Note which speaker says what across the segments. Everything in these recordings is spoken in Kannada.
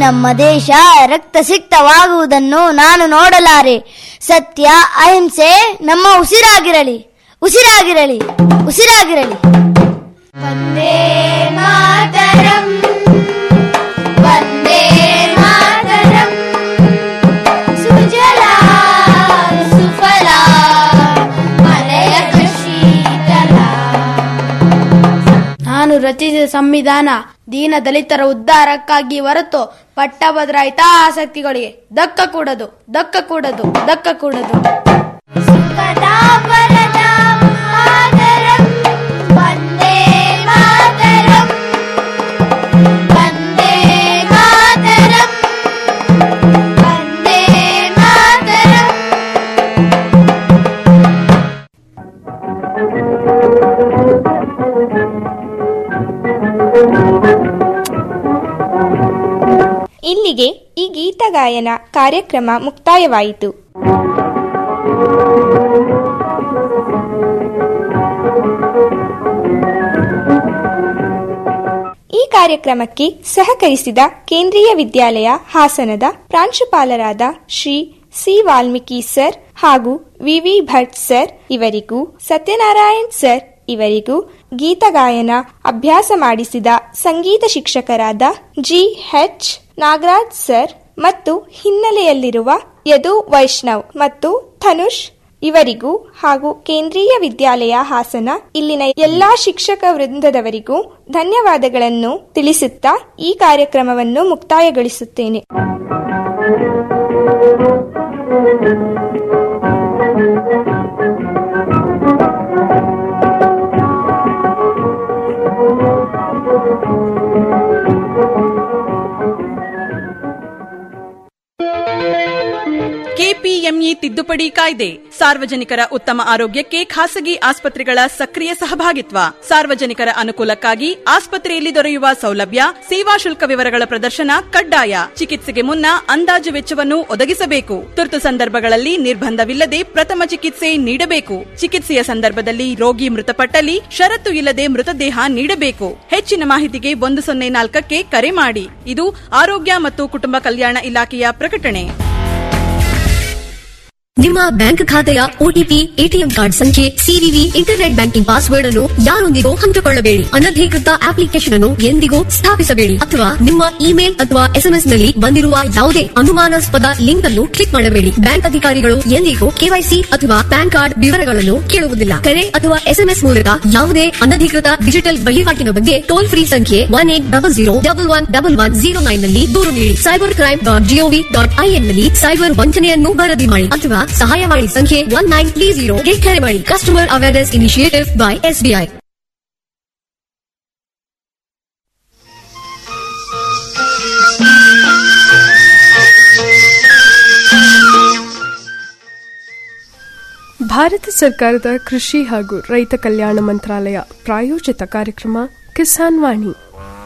Speaker 1: ನಮ್ಮ ದೇಶ ರಕ್ತಸಿಕ್ತವಾಗುವುದನ್ನು ನಾನು ನೋಡಲಾರೆ ಸತ್ಯ ಅಹಿಂಸೆ ನಮ್ಮ ಉಸಿರಾಗಿರಲಿ ಉಸಿರಾಗಿರಲಿ ಉಸಿರಾಗಿರಲಿ ವಂದೇ ಮಾತರಂ ವಂದೇ ಮಾತರಂ ಸುಜಲಾ ಸುಫಲಾ ಮಲಯ ಕೃಷಿಕಲಾ
Speaker 2: ನಾನು ರಚಿಸಿದ ಸಂವಿಧಾನ ದೀನ ದಲಿತರ ಉದ್ಧಾರಕ್ಕಾಗಿ ಹೊರತು ಪಟ್ಟಭದ್ರ ಹಿತಾಸಕ್ತಿಗಳಿಗೆ ದಕ್ಕ ಕೂಡದು ದಕ್ಕ ಕೂಡದು ದಕ್ಕ ಕೂಡದು
Speaker 1: ಸುಖದಾ ಪರದಾ ಮಾತರಂ ವಂದೇ ಮಾತರಂ ವಂದೇ ಮಾತರಂ ವಂದೇ ಮಾತರಂ
Speaker 3: ಇಲ್ಲಿಗೆ ಈ ಗೀತಗಾಯನ ಕಾರ್ಯಕ್ರಮ ಮುಕ್ತಾಯವಾಯಿತು ಈ ಕಾರ್ಯಕ್ರಮಕ್ಕೆ ಸಹಕರಿಸಿದ ಕೇಂದ್ರೀಯ ವಿದ್ಯಾಲಯ ಹಾಸನದ ಪ್ರಾಂಶುಪಾಲರಾದ ಶ್ರೀ ಸಿ ವಾಲ್ಮೀಕಿ ಸರ್ ಹಾಗೂ ವಿವಿ ಭಟ್ ಸರ್ ಇವರಿಗೂ ಸತ್ಯನಾರಾಯಣ್ ಸರ್ ಇವರಿಗೂ ಗೀತಗಾಯನ ಅಭ್ಯಾಸ ಮಾಡಿಸಿದ ಸಂಗೀತ ಶಿಕ್ಷಕರಾದ ಜಿ ಎಚ್ ನಾಗರಾಜ್ ಸರ್ ಮತ್ತು ಹಿನ್ನೆಲೆಯಲ್ಲಿರುವ ಯದು ವೈಷ್ಣವ್ ಮತ್ತು ಧನುಷ್ ಇವರಿಗೂ ಹಾಗೂ ಕೇಂದ್ರೀಯ ವಿದ್ಯಾಲಯ ಹಾಸನ ಇಲ್ಲಿನ ಎಲ್ಲಾ ಶಿಕ್ಷಕ ವೃಂದದವರಿಗೂ ಧನ್ಯವಾದಗಳನ್ನು ತಿಳಿಸುತ್ತಾ ಈ ಕಾರ್ಯಕ್ರಮವನ್ನು ಮುಕ್ತಾಯಗೊಳಿಸುತ್ತೇನೆ
Speaker 4: ಕೆಪಿಎಂಇ ತಿದ್ದುಪಡಿ ಕಾಯ್ದೆ ಸಾರ್ವಜನಿಕರ ಉತ್ತಮ ಆರೋಗ್ಯಕ್ಕೆ ಖಾಸಗಿ ಆಸ್ಪತ್ರೆಗಳ ಸಕ್ರಿಯ ಸಹಭಾಗಿತ್ವ ಸಾರ್ವಜನಿಕರ ಅನುಕೂಲಕ್ಕಾಗಿ ಆಸ್ಪತ್ರೆಯಲ್ಲಿ ದೊರೆಯುವ ಸೌಲಭ್ಯ ಸೇವಾ ಶುಲ್ಕ ವಿವರಗಳ ಪ್ರದರ್ಶನ ಕಡ್ಡಾಯ ಚಿಕಿತ್ಸೆಗೆ ಮುನ್ನ ಅಂದಾಜು ವೆಚ್ಚವನ್ನು ಒದಗಿಸಬೇಕು ತುರ್ತು ಸಂದರ್ಭಗಳಲ್ಲಿ ನಿರ್ಬಂಧವಿಲ್ಲದೆ ಪ್ರಥಮ ಚಿಕಿತ್ಸೆ ನೀಡಬೇಕು ಚಿಕಿತ್ಸೆಯ ಸಂದರ್ಭದಲ್ಲಿ ರೋಗಿ ಮೃತಪಟ್ಟಲ್ಲಿ ಷರತ್ತು ಇಲ್ಲದೆ ಮೃತದೇಹ ನೀಡಬೇಕು ಹೆಚ್ಚಿನ ಮಾಹಿತಿಗೆ ಒಂದು ಸೊನ್ನೆ ನಾಲ್ಕಕ್ಕೆ ಕರೆ ಮಾಡಿ ಇದು ಆರೋಗ್ಯ ಮತ್ತು ಕುಟುಂಬ ಕಲ್ಯಾಣ ಇಲಾಖೆಯ ಪ್ರಕಟಣೆ
Speaker 5: ನಿಮ್ಮ ಬ್ಯಾಂಕ್ ಖಾತೆಯ ಒಟಿಪಿ ಎಟಿಎಂ ಕಾರ್ಡ್ ಸಂಖ್ಯೆ ಸಿವಿವಿ ಇಂಟರ್ನೆಟ್ ಬ್ಯಾಂಕಿಂಗ್ ಪಾಸ್ವರ್ಡ್ ಅನ್ನು ಯಾರೊಂದಿಗೂ ಹಂಚಿಕೊಳ್ಳಬೇಡಿ ಅನಧಿಕೃತ ಅಪ್ಲಿಕೇಶನ್ ಅನ್ನು ಎಂದಿಗೂ ಸ್ಥಾಪಿಸಬೇಡಿ ಅಥವಾ ನಿಮ್ಮ ಇಮೇಲ್ ಅಥವಾ ಎಸ್ಎಂಎಸ್ ನಲ್ಲಿ ಬಂದಿರುವ ಯಾವುದೇ ಅನುಮಾನಾಸ್ಪದ ಲಿಂಕ್ ಅನ್ನು ಕ್ಲಿಕ್ ಮಾಡಬೇಡಿ ಬ್ಯಾಂಕ್ ಅಧಿಕಾರಿಗಳು ಎಂದಿಗೂ ಕೆವೈಸಿ ಅಥವಾ ಪ್ಯಾನ್ ಕಾರ್ಡ್ ವಿವರಗಳನ್ನು ಕೇಳುವುದಿಲ್ಲ ಕರೆ ಅಥವಾ ಎಸ್ಎಂಎಸ್ ಮೂಲಕ ಯಾವುದೇ ಅನಧಿಕೃತ ಡಿಜಿಟಲ್ ವಹಿವಾಟಿನ ಬಗ್ಗೆ ಟೋಲ್ ಫ್ರೀ ಸಂಖ್ಯೆ one eight double zero double one double one zero nine ನಲ್ಲಿ ದೂರು ನೀಡಿ cyber crime dot GOV dot IN ನಲ್ಲಿ ಸೈಬರ್ ವಂಚನೆಯನ್ನು ವರದಿ ಮಾಡಿ ಅಥವಾ ಸಹಾಯವಾಣಿ ಸಂಖ್ಯೆ ಒನ್ ನೈನ್ ತ್ರೀ ಜೀರೋ ಕರೆ ಮಾಡಿ customer awareness initiative by SBI
Speaker 6: Bharat ಸರ್ಕಾರದ ಕೃಷಿ ಹಾಗೂ ರೈತ ಕಲ್ಯಾಣ ಮಂತ್ರಾಲಯ ಪ್ರಾಯೋಜಿತ ಕಾರ್ಯಕ್ರಮ ಕಿಸಾನ್ ವಾಣಿ